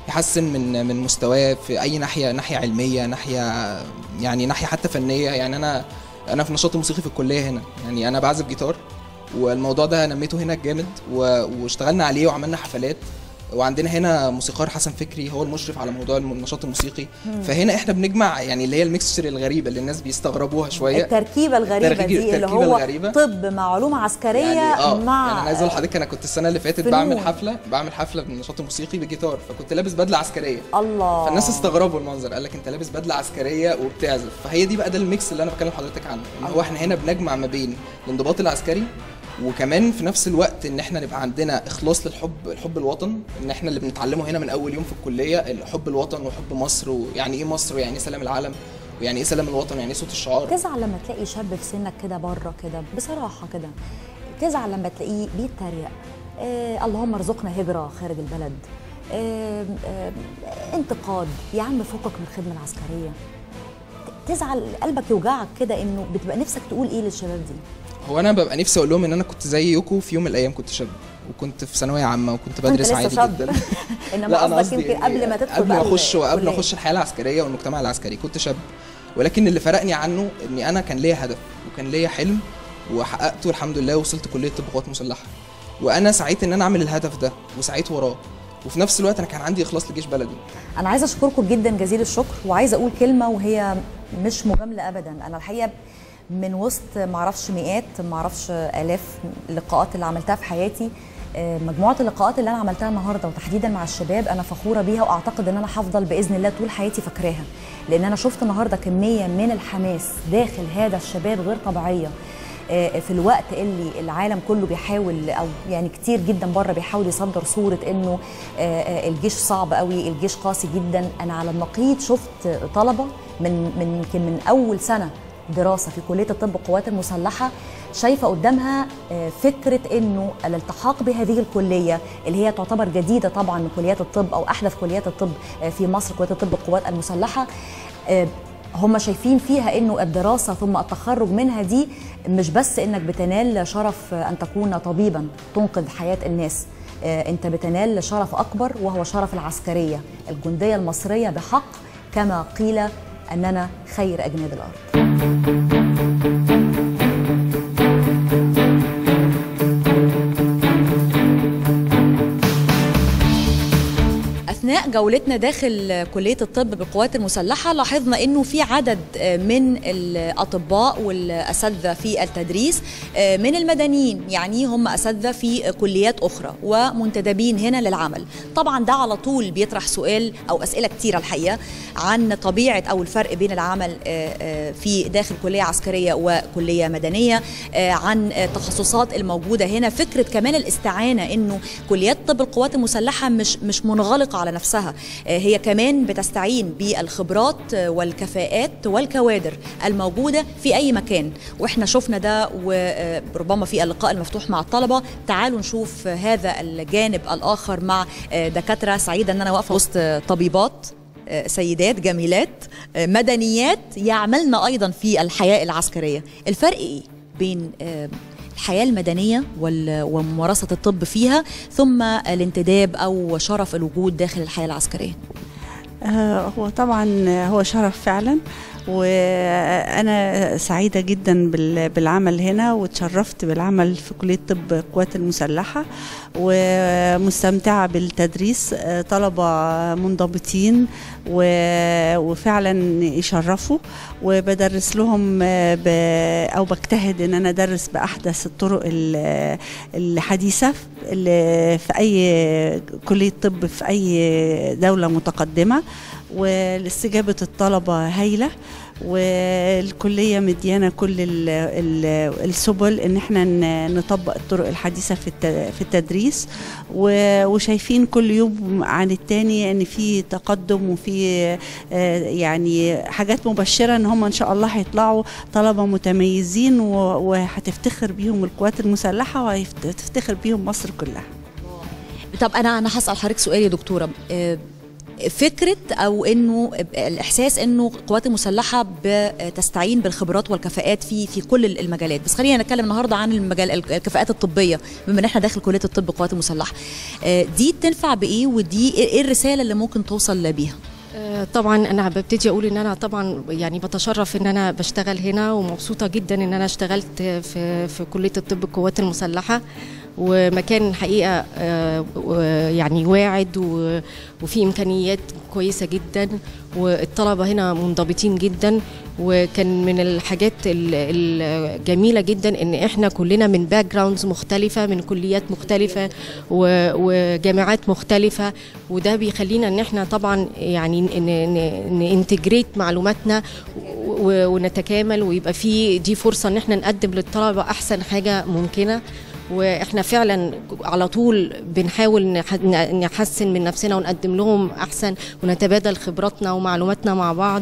يحسن من من مستواه في اي ناحيه ناحيه علميه ناحيه يعني ناحيه حتى فنيه يعني انا انا في نشاط موسيقي في الكليه هنا يعني انا بعزف جيتار والموضوع ده نميته هنا جامد و- واشتغلنا عليه وعملنا حفلات وعندنا هنا موسيقار حسن فكري هو المشرف على موضوع الم- النشاط الموسيقي مم. فهنا احنا بنجمع يعني اللي هي الميكستشر الغريبه اللي الناس بيستغربوها شويه التركيبه الغريبه التركيبة- دي اللي التركيبة هو الغريبة. طب مع علوم عسكريه يعني اه مع يعني انا عايز اقول لحضرتك انا كنت السنه اللي فاتت فنون. بعمل حفله بعمل حفله بالنشاط الموسيقي بالجيتار فكنت لابس بدله عسكريه الله فالناس استغربوا المنظر قال لك انت لابس بدله عسكريه وبتعزف فهي دي بقى ده الميكس اللي انا بكلم حضرتك عنه ان هو احنا هنا بنجمع ما بين الانضباط العسكري وكمان في نفس الوقت ان احنا نبقى عندنا اخلاص للحب الحب الوطن ان احنا اللي بنتعلمه هنا من اول يوم في الكليه حب الوطن وحب مصر ويعني ايه مصر ويعني ايه سلام العالم ويعني ايه سلام الوطن ويعني ايه صوت الشعار تزعل لما تلاقي شاب في سنك كده بره كده بصراحه كده تزعل لما تلاقيه بيتريق آه اللهم ارزقنا هجره خارج البلد آه آه انتقاد يا عم فكك من الخدمه العسكريه ت- تزعل قلبك يوجعك كده انه بتبقى نفسك تقول ايه للشباب دي هو انا ببقى نفسي اقول لهم ان انا كنت زيكم في يوم من الايام كنت شاب وكنت في ثانويه عامه وكنت وانت بدرس لسه عادي شاب. جدا انما لا، أنا قصدك قصدي يمكن يعني قبل ما تدخل قبل ما بقى اخش وقبل ما الكلية. اخش الحياه العسكريه والمجتمع العسكري كنت شاب ولكن اللي فرقني عنه اني انا كان ليا هدف وكان ليا حلم وحققته الحمد لله وصلت كليه طب قوات مسلحه وانا سعيت ان انا اعمل الهدف ده وسعيت وراه وفي نفس الوقت انا كان عندي اخلاص لجيش بلدي انا عايزه اشكركم جدا جزيل الشكر وعايزه اقول كلمه وهي مش مجامله ابدا انا الحقيقه من وسط معرفش مئات معرفش الاف اللقاءات اللي عملتها في حياتي آه، مجموعه اللقاءات اللي انا عملتها النهارده وتحديدا مع الشباب انا فخوره بيها واعتقد ان انا هفضل باذن الله طول حياتي فاكراها لان انا شفت النهارده كميه من الحماس داخل هذا الشباب غير طبيعيه آه، في الوقت اللي العالم كله بيحاول او يعني كتير جدا بره بيحاول يصدر صوره انه آه، آه، الجيش صعب قوي الجيش قاسي جدا انا على النقيض شفت طلبه من من يمكن من اول سنه دراسه في كليه الطب والقوات المسلحه شايفه قدامها آه، فكره انه الالتحاق بهذه الكليه اللي هي تعتبر جديده طبعا من كليات الطب او احدث كليات الطب آه، في مصر كليه الطب والقوات المسلحه آه، هم شايفين فيها انه الدراسه ثم التخرج منها دي مش بس انك بتنال شرف ان تكون طبيبا تنقذ حياه الناس آه، انت بتنال شرف اكبر وهو شرف العسكريه الجنديه المصريه بحق كما قيل اننا خير اجناد الارض اثناء جولتنا داخل كليه الطب بالقوات المسلحه لاحظنا انه في عدد من الاطباء والاساتذه في التدريس من المدنيين يعني هم اساتذه في كليات اخرى ومنتدبين هنا للعمل طبعا ده على طول بيطرح سؤال او اسئله كتيره الحقيقه عن طبيعه او الفرق بين العمل في داخل كليه عسكريه وكليه مدنيه عن التخصصات الموجوده هنا فكره كمان الاستعانه انه كليات طب القوات المسلحه مش مش منغلقه على نفسها هي كمان بتستعين بالخبرات والكفاءات والكوادر الموجوده في اي مكان واحنا شفنا ده وربما في اللقاء المفتوح مع الطلبه تعالوا نشوف هذا الجانب الاخر مع دكاتره سعيده ان انا واقفه وسط طبيبات سيدات جميلات مدنيات يعملن ايضا في الحياه العسكريه الفرق ايه بين الحياة المدنية وممارسة الطب فيها ثم الانتداب أو شرف الوجود داخل الحياة العسكرية هو طبعا هو شرف فعلا وانا سعيده جدا بالعمل هنا وتشرفت بالعمل في كليه طب القوات المسلحه ومستمتعه بالتدريس طلبه منضبطين وفعلا يشرفوا وبدرس لهم ب او بجتهد ان انا ادرس باحدث الطرق الحديثه في اي كليه طب في اي دوله متقدمه واستجابه الطلبه هايله والكليه مديانا كل ال ال السبل ان احنا نطبق الطرق الحديثه في في التدريس وشايفين كل يوم عن التاني ان في تقدم وفي يعني حاجات مبشره ان هم ان شاء الله هيطلعوا طلبه متميزين وهتفتخر بيهم القوات المسلحه وهتفتخر بيهم مصر كلها طب انا انا هسال حضرتك سؤال يا دكتوره فكره او انه الاحساس انه القوات المسلحه بتستعين بالخبرات والكفاءات في في كل المجالات بس خلينا نتكلم النهارده عن المجال الكفاءات الطبيه بما ان احنا داخل كليه الطب القوات المسلحه آه، دي تنفع بايه ودي ايه الرساله اللي ممكن توصل بيها آه، طبعا انا ببتدي اقول ان انا طبعا يعني بتشرف ان انا بشتغل هنا ومبسوطه جدا ان انا اشتغلت في في كليه الطب القوات المسلحه ومكان حقيقه آه، و- يعني واعد و- وفي امكانيات كويسه جدا والطلبه هنا منضبطين جدا وكان من الحاجات ال- الجميله جدا ان احنا كلنا من باك جراوندز مختلفه من كليات مختلفه و- وجامعات مختلفه وده بيخلينا ان احنا طبعا يعني ننتجريت معلوماتنا و- ونتكامل ويبقى في دي فرصه ان احنا نقدم للطلبه احسن حاجه ممكنه واحنا فعلا على طول بنحاول نح- نحسن من نفسنا ونقدم لهم احسن ونتبادل خبراتنا ومعلوماتنا مع بعض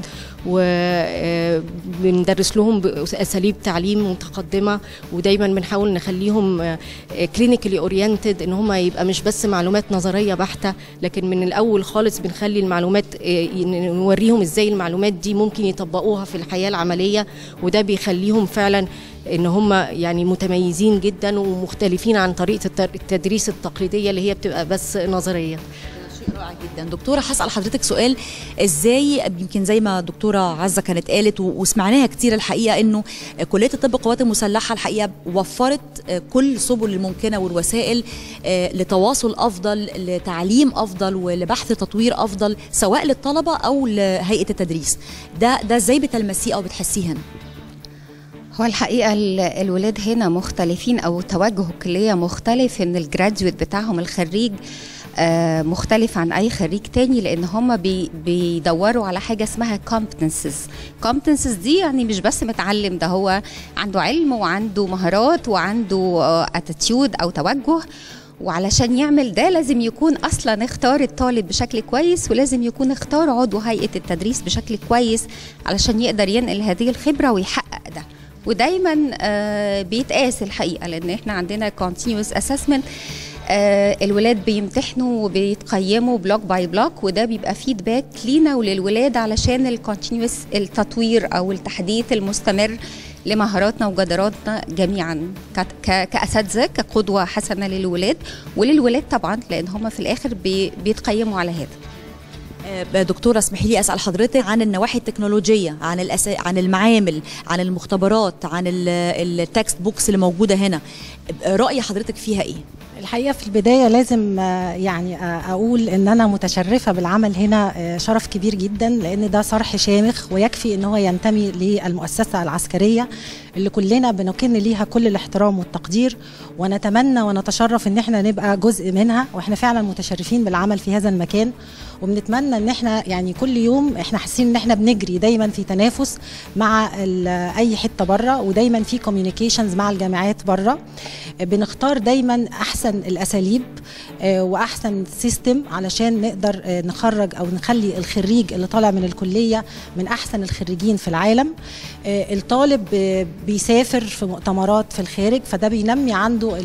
وبندرس لهم باساليب تعليم متقدمه ودايما بنحاول نخليهم كلينيكالي اورينتد ان هم يبقى مش بس معلومات نظريه بحته لكن من الاول خالص بنخلي المعلومات آه، نوريهم ازاي المعلومات دي ممكن يطبقوها في الحياه العمليه وده بيخليهم فعلا ان هم يعني متميزين جدا ومختلفين عن طريقه التر- التدريس التقليديه اللي هي بتبقى بس نظريه شيء رائع جدا دكتوره هسال حضرتك سؤال ازاي يمكن زي ما دكتوره عزه كانت قالت و- وسمعناها كتير الحقيقه انه كليه الطب القوات المسلحه الحقيقه وفرت كل السبل الممكنه والوسائل آه، لتواصل افضل لتعليم افضل ولبحث تطوير افضل سواء للطلبه او لهيئه التدريس ده ده ازاي بتلمسيه او بتحسيه هنا هو الحقيقة ال- الولاد هنا مختلفين أو توجه الكلية مختلف إن الجراديويت بتاعهم الخريج آه، مختلف عن أي خريج تاني لأن هم بي بيدوروا على حاجة اسمها competences competences دي يعني مش بس متعلم ده هو عنده علم وعنده مهارات وعنده آه، attitude أو توجه وعلشان يعمل ده لازم يكون اصلا اختار الطالب بشكل كويس ولازم يكون اختار عضو هيئه التدريس بشكل كويس علشان يقدر ينقل هذه الخبره ويحقق ده ودايما آه، بيتقاس الحقيقه لان احنا عندنا continuous assessment آه، الولاد بيمتحنوا وبيتقيموا بلوك باي بلوك وده بيبقى فيدباك لينا وللولاد علشان الكونتينيوس التطوير او التحديث المستمر لمهاراتنا وقدراتنا جميعا ك- ك- كاساتذه كقدوه حسنه للولاد وللولاد طبعا لان هم في الاخر بي بيتقيموا على هذا آه، دكتوره اسمحي لي اسال حضرتك عن النواحي التكنولوجيه عن الأس... عن المعامل عن المختبرات عن التكست بوكس اللي موجوده هنا آه، راي حضرتك فيها ايه الحقيقه في البدايه لازم آه، يعني آه، اقول ان انا متشرفه بالعمل هنا آه، شرف كبير جدا لان ده صرح شامخ ويكفي ان هو ينتمي للمؤسسه العسكريه اللي كلنا بنكن ليها كل الاحترام والتقدير ونتمنى ونتشرف ان احنا نبقى جزء منها واحنا فعلا متشرفين بالعمل في هذا المكان وبنتمنى ان احنا يعني كل يوم احنا حاسين ان احنا بنجري دايما في تنافس مع ال- اي حته بره ودايما في كوميونيكيشنز مع الجامعات بره بنختار دايما احسن الاساليب آه، واحسن سيستم علشان نقدر آه، نخرج او نخلي الخريج اللي طالع من الكليه من احسن الخريجين في العالم آه، الطالب آه، بيسافر في مؤتمرات في الخارج فده بينمي عنده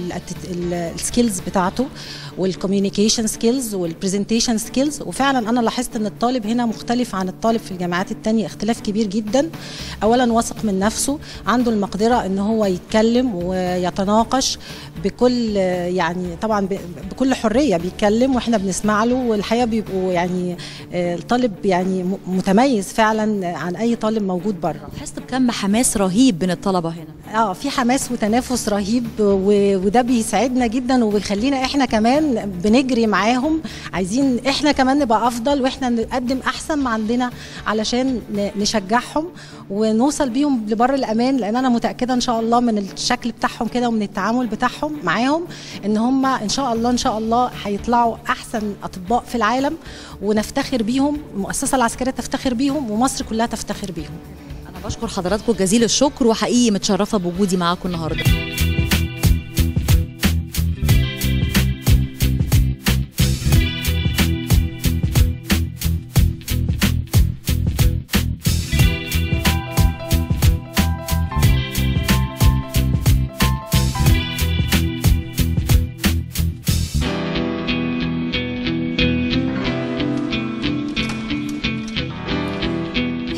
السكيلز بتاعته والكوميونيكيشن سكيلز والبرزنتيشن سكيلز وفعلا انا لاحظت ان الطالب هنا مختلف عن الطالب في الجامعات التانية اختلاف كبير جدا اولا واثق من نفسه عنده المقدره ان هو يتكلم ويتناقش بكل يعني طبعا ب- بكل حريه بيتكلم واحنا بنسمع له والحقيقه بيبقوا يعني آه، الطالب يعني م- متميز فعلا عن اي طالب موجود بره حاسه بكم حماس رهيب بين الطلبه هنا اه في حماس وتنافس رهيب و- وده بيساعدنا جدا وبيخلينا احنا كمان بنجري معاهم عايزين احنا كمان نبقى افضل واحنا نقدم احسن ما عندنا علشان ن- نشجعهم ونوصل بيهم لبر الامان لان انا متاكده ان شاء الله من الشكل بتاعهم كده ومن التعامل بتاعهم معاهم ان هم ان شاء الله ان شاء الله هيطلعوا احسن اطباء في العالم ونفتخر بيهم المؤسسه العسكريه تفتخر بيهم ومصر كلها تفتخر بيهم انا بشكر حضراتكم جزيل الشكر وحقيقي متشرفه بوجودي معاكم النهارده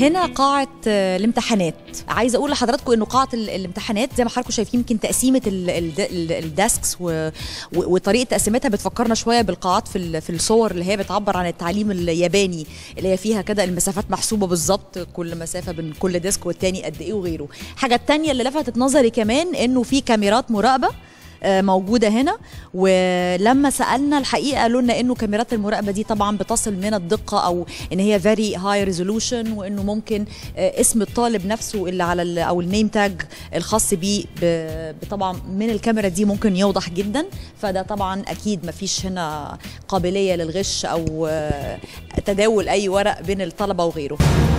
هنا قاعة آه، الامتحانات عايزة أقول لحضراتكم إنه قاعة ال- الامتحانات زي ما حضراتكم شايفين يمكن تقسيمة ال- ال- ال- الديسكس و- و- وطريقة تقسيمتها بتفكرنا شوية بالقاعات في ال- في الصور اللي هي بتعبر عن التعليم الياباني اللي هي فيها كده المسافات محسوبة بالظبط كل مسافة بين كل ديسك والتاني قد إيه وغيره حاجة تانية اللي لفتت نظري كمان إنه في كاميرات مراقبة آه، موجوده هنا ولما سالنا الحقيقه قالوا لنا انه كاميرات المراقبه دي طبعا بتصل من الدقه او ان هي فيري هاي ريزولوشن وانه ممكن آه، اسم الطالب نفسه اللي على ال- او النيم تاج الخاص بيه ب- طبعا من الكاميرا دي ممكن يوضح جدا فده طبعا اكيد ما فيش هنا قابليه للغش او آه، تداول اي ورق بين الطلبه وغيره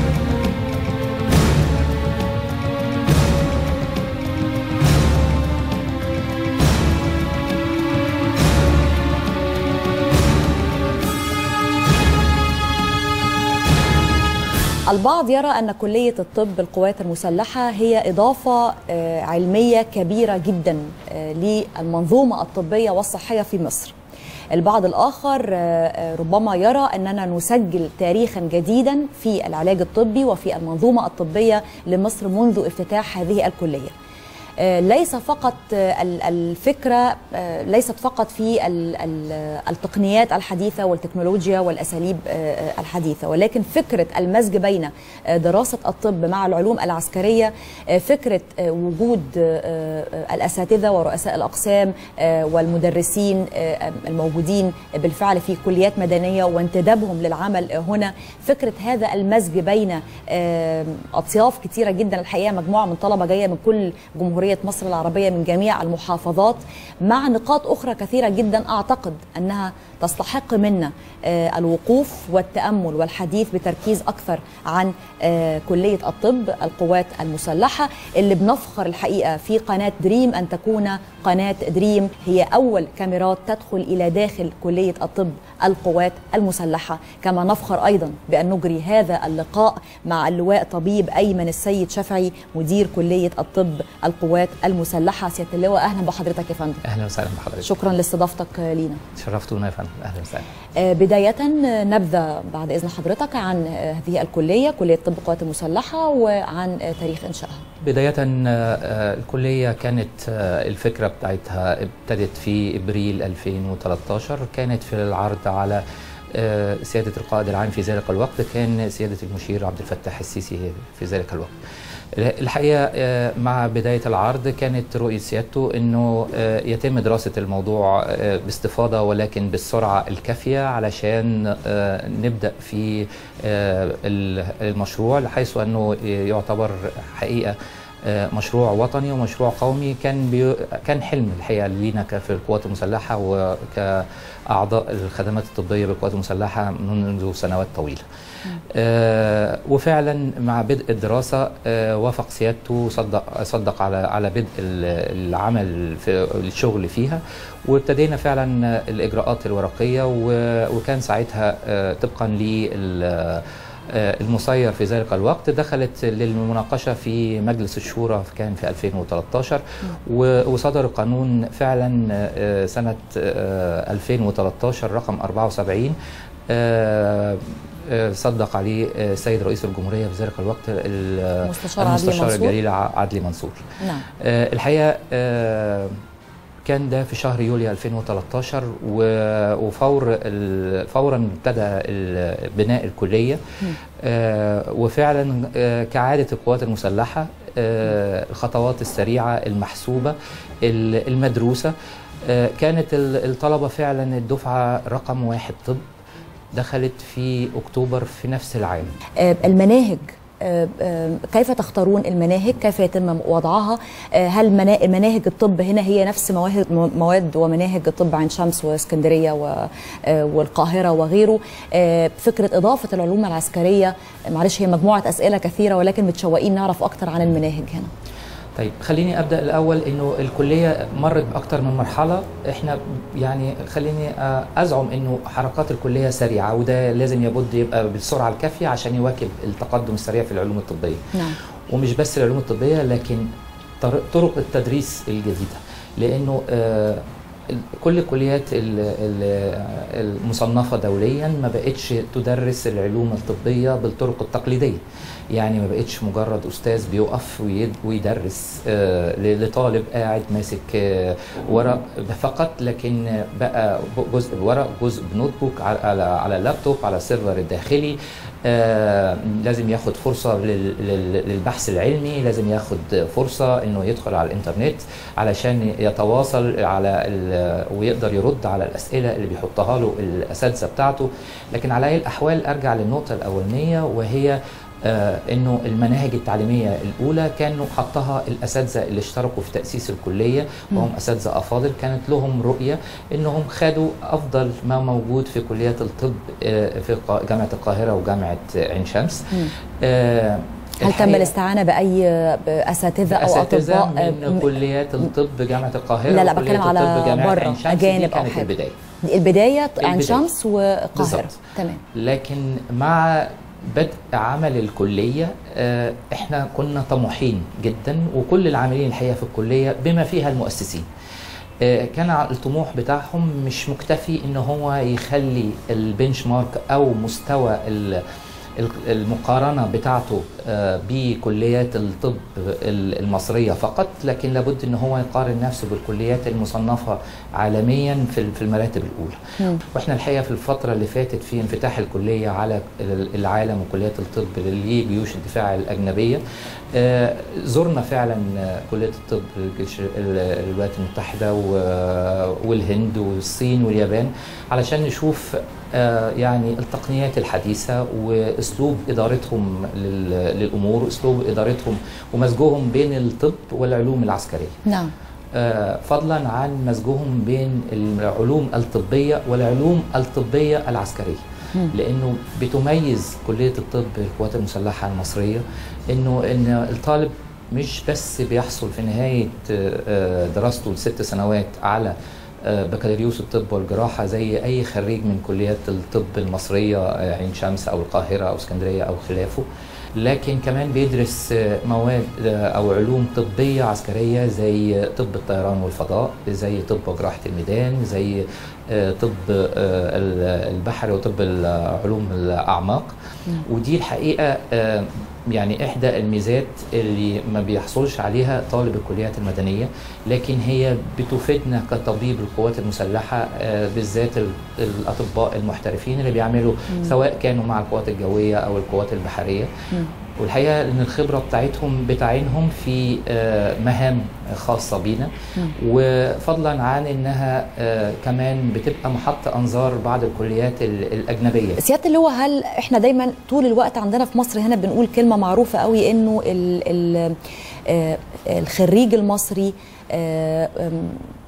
البعض يرى أن كلية الطب القوات المسلحة هي إضافة آه، علمية كبيرة جدا آه، للمنظومة الطبية والصحية في مصر البعض الآخر آه، آه، ربما يرى أننا نسجل تاريخا جديدا في العلاج الطبي وفي المنظومة الطبية لمصر منذ افتتاح هذه الكلية آه، ليس فقط آه، ال- الفكرة آه، ليست فقط في ال- ال- التقنيات الحديثة والتكنولوجيا والأساليب آه، آه، الحديثة ولكن فكرة المزج بين آه، دراسة الطب مع العلوم العسكرية آه، فكرة آه، وجود آه، آه، الأساتذة ورؤساء الأقسام آه، والمدرسين آه، الموجودين بالفعل في كليات مدنية وانتدابهم للعمل هنا فكرة هذا المزج بين آه، أطياف كتيرة جدا الحقيقة مجموعة من طلبة جاية من كل جمهورية مصر العربية من جميع المحافظات مع نقاط أخرى كثيرة جدا أعتقد أنها تستحق منا آه، الوقوف والتأمل والحديث بتركيز أكثر عن آه، كلية الطب القوات المسلحة اللي بنفخر الحقيقة في قناة دريم أن تكون قناة دريم هي أول كاميرات تدخل إلى داخل كلية الطب القوات المسلحة كما نفخر أيضا بأن نجري هذا اللقاء مع اللواء طبيب أيمن السيد شفعي مدير كلية الطب القوات المسلحة سيادة اللواء أهلا بحضرتك يا فندم اهلا وسهلا بحضرتك شكرا لاستضافتك لينا شرفتونا يا فندم اهلا وسهلا آه، بداية آه، نبذة بعد إذن حضرتك عن آه، هذه الكلية كلية طب القوات المسلحة وعن آه، تاريخ إنشائها بداية آه، آه، الكلية كانت آه، الفكرة بتاعتها ابتدت في إبريل 2013 كانت في العرض على آه، سيادة القائد العام في ذلك الوقت كان سيادة المشير عبد الفتاح السيسي في ذلك الوقت الحقيقة آه، مع بداية العرض كانت رؤية سيادته أنه آه، يتم دراسة الموضوع آه، باستفاضة ولكن بالسرعة الكافية علشان آه، نبدأ في آه، ال- المشروع حيث أنه يعتبر حقيقة آه، مشروع وطني ومشروع قومي كان بي كان حلم الحقيقه لينا ك- في القوات المسلحه وكاعضاء الخدمات الطبيه بالقوات المسلحه منذ سنوات طويله. آه وفعلا مع بدء الدراسه آه وافق سيادته صدق صدق على على بدء ال- العمل في الشغل فيها وابتدينا فعلا الاجراءات الورقيه و- وكان ساعتها آه طبقا لل آه، المسير في ذلك الوقت دخلت للمناقشة في مجلس الشورى كان في 2013 و- وصدر قانون فعلا آه، سنة آه، 2013 رقم 74 آه، آه، صدق عليه آه، السيد رئيس الجمهورية في ذلك الوقت ال- مستشار عدلي المستشار منصور. الجليل ع- عدلي منصور نعم آه، الحقيقه آه، كان ده في شهر يوليو 2013 و- وفور ال- فورا ابتدى ال- بناء الكليه آه، وفعلا آه، كعاده القوات المسلحه آه، الخطوات السريعه المحسوبه ال- المدروسه آه، كانت ال- الطلبه فعلا الدفعه رقم واحد طب دخلت في اكتوبر في نفس العام آه، المناهج آه، آه، كيف تختارون المناهج كيف يتم وضعها آه، هل منا- مناهج الطب هنا هي نفس مواهب مواد ومناهج الطب عين شمس واسكندريه و- آه، والقاهره وغيره آه، فكره اضافه العلوم العسكريه معلش هي مجموعه اسئله كثيره ولكن متشوقين نعرف اكتر عن المناهج هنا طيب خليني ابدا الاول انه الكليه مرت باكثر من مرحله احنا يعني خليني آه، ازعم انه حركات الكليه سريعه وده لازم يبد يبقى بالسرعه الكافيه عشان يواكب التقدم السريع في العلوم الطبيه نعم ومش بس العلوم الطبيه لكن طر- طرق التدريس الجديده لانه آه، كل الكليات ال- ال- المصنفة دوليا ما بقتش تدرس العلوم الطبية بالطرق التقليدية يعني ما بقتش مجرد أستاذ بيقف ويد- ويدرس آه، ل- لطالب قاعد ماسك آه، ورق فقط لكن بقى جزء بورق جزء بنوت بوك على على على اللابتوب على السيرفر الداخلي آه، لازم ياخد فرصة لل- لل- للبحث العلمي لازم ياخد فرصة انه يدخل على الانترنت علشان يتواصل على ال- ويقدر يرد على الاسئلة اللي بيحطها له الاساتذة بتاعته لكن على اي الاحوال ارجع للنقطة الاولانية وهي آه انه المناهج التعليميه الاولى كانوا حطها الاساتذه اللي اشتركوا في تاسيس الكليه وهم مم. اساتذه افاضل كانت لهم رؤيه انهم خدوا افضل ما موجود في كليات الطب آه في قا- جامعه القاهره وجامعه عين شمس مم. آه هل تم الحقيقة- الاستعانه باي اساتذه او اساتذه اطباء من كليات الطب جامعه القاهره لا لا وكلية بتكلم على الطب جامعة بره عين شمس دي اجانب او كانت حاجه البدايه دي البدايه عين البداية. شمس والقاهره بالظبط. تمام لكن مع بدء عمل الكلية آه، احنا كنا طموحين جدا وكل العاملين الحقيقة في الكلية بما فيها المؤسسين آه، كان الطموح بتاعهم مش مكتفي ان هو يخلي البنش مارك او مستوى ال- ال- المقارنة بتاعته آه، بكليات الطب ال- المصرية فقط لكن لابد ان هو يقارن نفسه بالكليات المصنفة عالميا في ال- في المراتب الاولى واحنا الحقيقه في الفتره اللي فاتت في انفتاح الكليه على ال- العالم وكليات الطب لجيوش الدفاع الاجنبيه آه، زرنا فعلا آه، كليه الطب الجيش ال- الولايات المتحده و- والهند والصين واليابان علشان نشوف آه، يعني التقنيات الحديثه واسلوب ادارتهم لل- للامور اسلوب ادارتهم ومزجهم بين الطب والعلوم العسكريه نعم آه، فضلا عن مزجهم بين العلوم الطبية والعلوم الطبية العسكرية مم. لأنه بتميز كلية الطب القوات المسلحة المصرية إنه إن الطالب مش بس بيحصل في نهاية آه، دراسته لست سنوات على آه، بكالوريوس الطب والجراحة زي أي خريج من كليات الطب المصرية آه، عين شمس أو القاهرة أو اسكندرية أو خلافه لكن كمان بيدرس آه، مواد آه، أو علوم طبية عسكرية زي طب الطيران والفضاء زي طب وجراحة الميدان زي آه، طب آه، ال- البحر وطب علوم الأعماق ودي الحقيقة آه، يعني إحدى الميزات اللي ما بيحصلش عليها طالب الكليات المدنية لكن هي بتفيدنا كطبيب القوات المسلحة آه، بالذات ال- الأطباء المحترفين اللي بيعملوا مم. سواء كانوا مع القوات الجوية أو القوات البحرية والحقيقه ان الخبره بتاعتهم بتعينهم في آه، مهام خاصه بينا وفضلا عن انها آه، كمان بتبقى محط انظار بعض الكليات ال- الاجنبيه سياده اللواء هل احنا دايما طول الوقت عندنا في مصر هنا بنقول كلمه معروفه قوي انه ال ال آه، الخريج المصري آه، آم،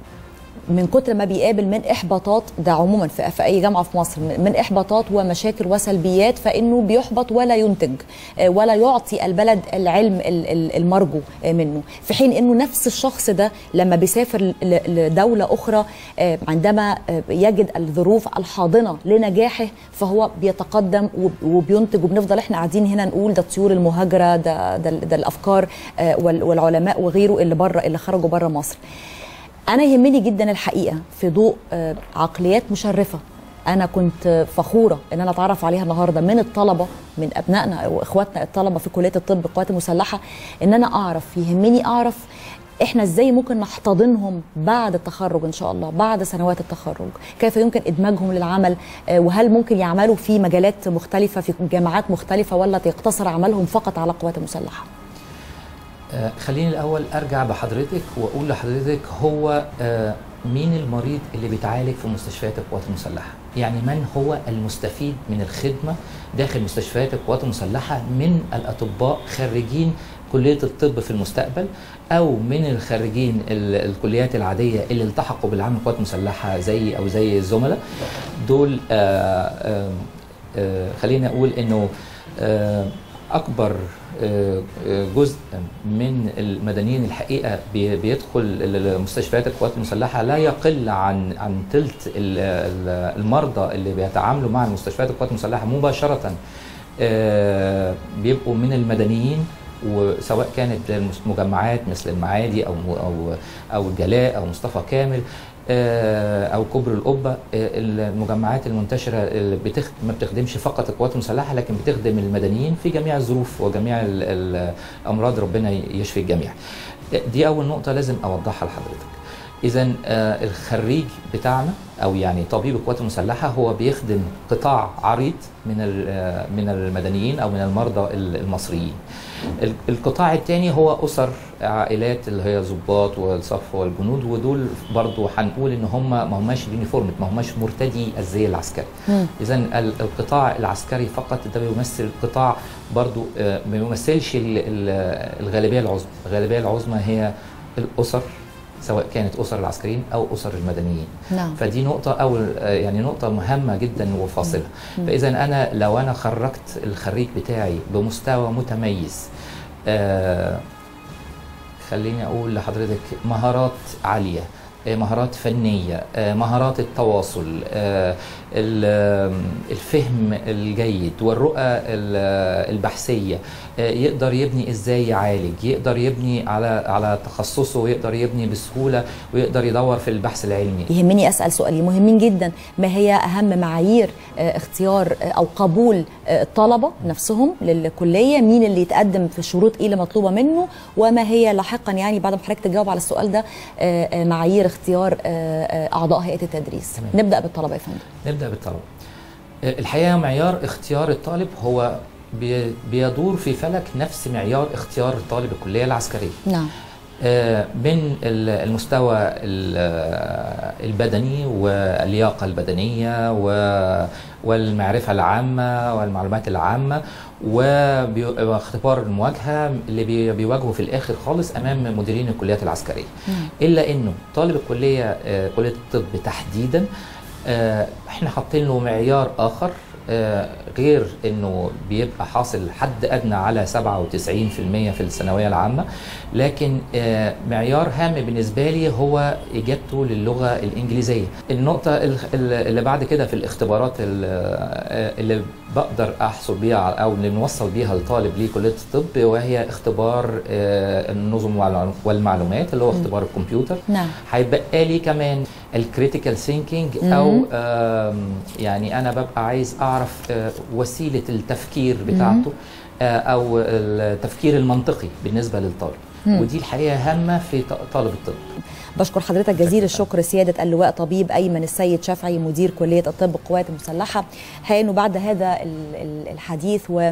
من كتر ما بيقابل من احباطات ده عموما في, في اي جامعه في مصر من من احباطات ومشاكل وسلبيات فانه بيحبط ولا ينتج آه، ولا يعطي البلد العلم ال- ال- المرجو آه، منه في حين انه نفس الشخص ده لما بيسافر ل- لدوله اخرى آه، عندما آه، يجد الظروف الحاضنه لنجاحه فهو بيتقدم وب- وبينتج وبنفضل احنا قاعدين هنا نقول ده طيور المهاجره ده ده, ده الافكار آه، وال- والعلماء وغيره اللي بره اللي خرجوا بره مصر انا يهمني جدا الحقيقه في ضوء آه، عقليات مشرفه انا كنت فخوره ان انا اتعرف عليها النهارده من الطلبه من ابنائنا واخواتنا الطلبه في كليه الطب القوات المسلحه ان انا اعرف يهمني اعرف احنا ازاي ممكن نحتضنهم بعد التخرج ان شاء الله بعد سنوات التخرج كيف يمكن ادماجهم للعمل آه، وهل ممكن يعملوا في مجالات مختلفه في جامعات مختلفه ولا يقتصر عملهم فقط على القوات المسلحه آه، خليني الأول أرجع بحضرتك وأقول لحضرتك هو آه، مين المريض اللي بيتعالج في مستشفيات القوات المسلحة يعني من هو المستفيد من الخدمة داخل مستشفيات القوات المسلحة من الأطباء خريجين كلية الطب في المستقبل أو من الخريجين ال- الكليات العادية اللي التحقوا بالعمل القوات المسلحة زي أو زي الزملاء دول آه، آه، آه، خليني أقول إنه آه، أكبر آه، آه، جزء من المدنيين الحقيقه بي- بيدخل ال- مستشفيات القوات المسلحه لا يقل عن عن ثلث ال- ال- المرضى اللي بيتعاملوا مع المستشفيات القوات المسلحه مباشره آه، بيبقوا من المدنيين وسواء كانت مجمعات مثل المعادي او او او الجلاء او مصطفى كامل آه، او كبر القبه آه، المجمعات المنتشره اللي بتخ... ما بتخدمش فقط القوات المسلحه لكن بتخدم المدنيين في جميع الظروف وجميع ال- ال- الامراض ربنا يشفي الجميع دي اول نقطه لازم اوضحها لحضرتك اذا الخريج بتاعنا او يعني طبيب القوات المسلحه هو بيخدم قطاع عريض من ال- آه، من المدنيين او من المرضى ال- المصريين ال- القطاع الثاني هو اسر عائلات اللي هي ضباط والصف والجنود ودول برضو هنقول ان هم ما هماش اليونيفورم ما هماش مرتدي الزي العسكري مم. اذا ال- القطاع العسكري فقط ده بيمثل قطاع برضو آه، ما بيمثلش ال- ال- الغالبيه العظمى الغالبيه العظمى هي الاسر سواء كانت اسر العسكريين او اسر المدنيين نعم. فدي نقطه اول آه، يعني نقطه مهمه جدا وفاصله مم. فاذا انا لو انا خرجت الخريج بتاعي بمستوى متميز آه خليني اقول لحضرتك مهارات عاليه آه، مهارات فنيه آه، مهارات التواصل آه، ال- آم، الفهم الجيد والرؤى ال- البحثيه آه، يقدر يبني ازاي يعالج يقدر يبني على على تخصصه ويقدر يبني بسهوله ويقدر يدور في البحث العلمي يهمني اسال سؤالي مهمين جدا ما هي اهم معايير آه، اختيار آه، او قبول آه، الطلبه نفسهم للكليه مين اللي يتقدم في الشروط ايه اللي مطلوبه منه وما هي لاحقا يعني بعد ما حضرتك تجاوب على السؤال ده آه، آه، معايير اختيار آه، آه، اعضاء هيئه التدريس تمام. نبدا بالطلبه يا فندم نبدا بالطلبه آه، الحقيقه معيار اختيار الطالب هو بي- بيدور في فلك نفس معيار اختيار طالب الكليه العسكريه نعم آه، من ال- المستوى ال- آه، البدني واللياقة البدنية و- والمعرفة العامة والمعلومات العامة وبي- واختبار المواجهة اللي بي- بيواجهه في الآخر خالص أمام مديرين الكليات العسكرية إلا إنه طالب الكلية آه، كلية الطب تحديدا آه، احنا حاطين له معيار آخر آه، غير انه بيبقى حاصل حد ادنى على 97% في الثانويه العامه لكن آه، معيار هام بالنسبه لي هو اجابته للغه الانجليزيه النقطه ال- ال- اللي بعد كده في الاختبارات ال- آه، اللي بقدر احصل بيها او اللي نوصل بيها الطالب لكليه الطب وهي اختبار آه، النظم والمعلو- والمعلومات اللي هو مم. اختبار الكمبيوتر نعم هيبقى لي كمان الكريتيكال ثينكينج او مم. آم، يعني انا ببقى عايز اعرف آه، وسيله التفكير بتاعته آه، او التفكير المنطقي بالنسبه للطالب مم. ودي الحقيقه هامه في ط- طالب الطب بشكر حضرتك جزيل الشكر سيادة اللواء طبيب أيمن السيد شافعي مدير كلية الطب القوات المسلحة هانوا بعد هذا ال- ال- الحديث و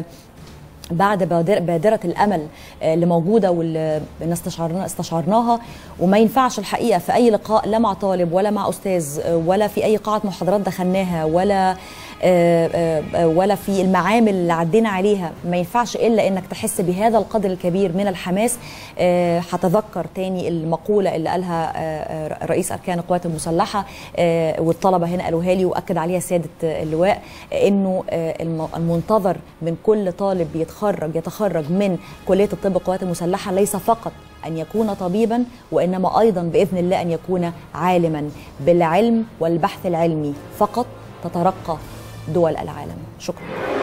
بعد بادر- بادرة الأمل آه، اللي موجودة واللي استشعرنا استشعرناها وما ينفعش الحقيقة في أي لقاء لا مع طالب ولا مع أستاذ آه، ولا في أي قاعة محاضرات دخلناها ولا آه، آه، آه، ولا في المعامل اللي عدينا عليها ما ينفعش إلا إنك تحس بهذا القدر الكبير من الحماس آه، هتذكر تاني المقولة اللي قالها آه، آه، رئيس أركان القوات المسلحة آه، والطلبة هنا قالوها لي وأكد عليها سيادة اللواء آه، إنه آه، الم- المنتظر من كل طالب يتخرج يتخرج من كلية الطب القوات المسلحة ليس فقط أن يكون طبيبا وإنما أيضا بإذن الله أن يكون عالما بالعلم والبحث العلمي فقط تترقى دول العالم شكرا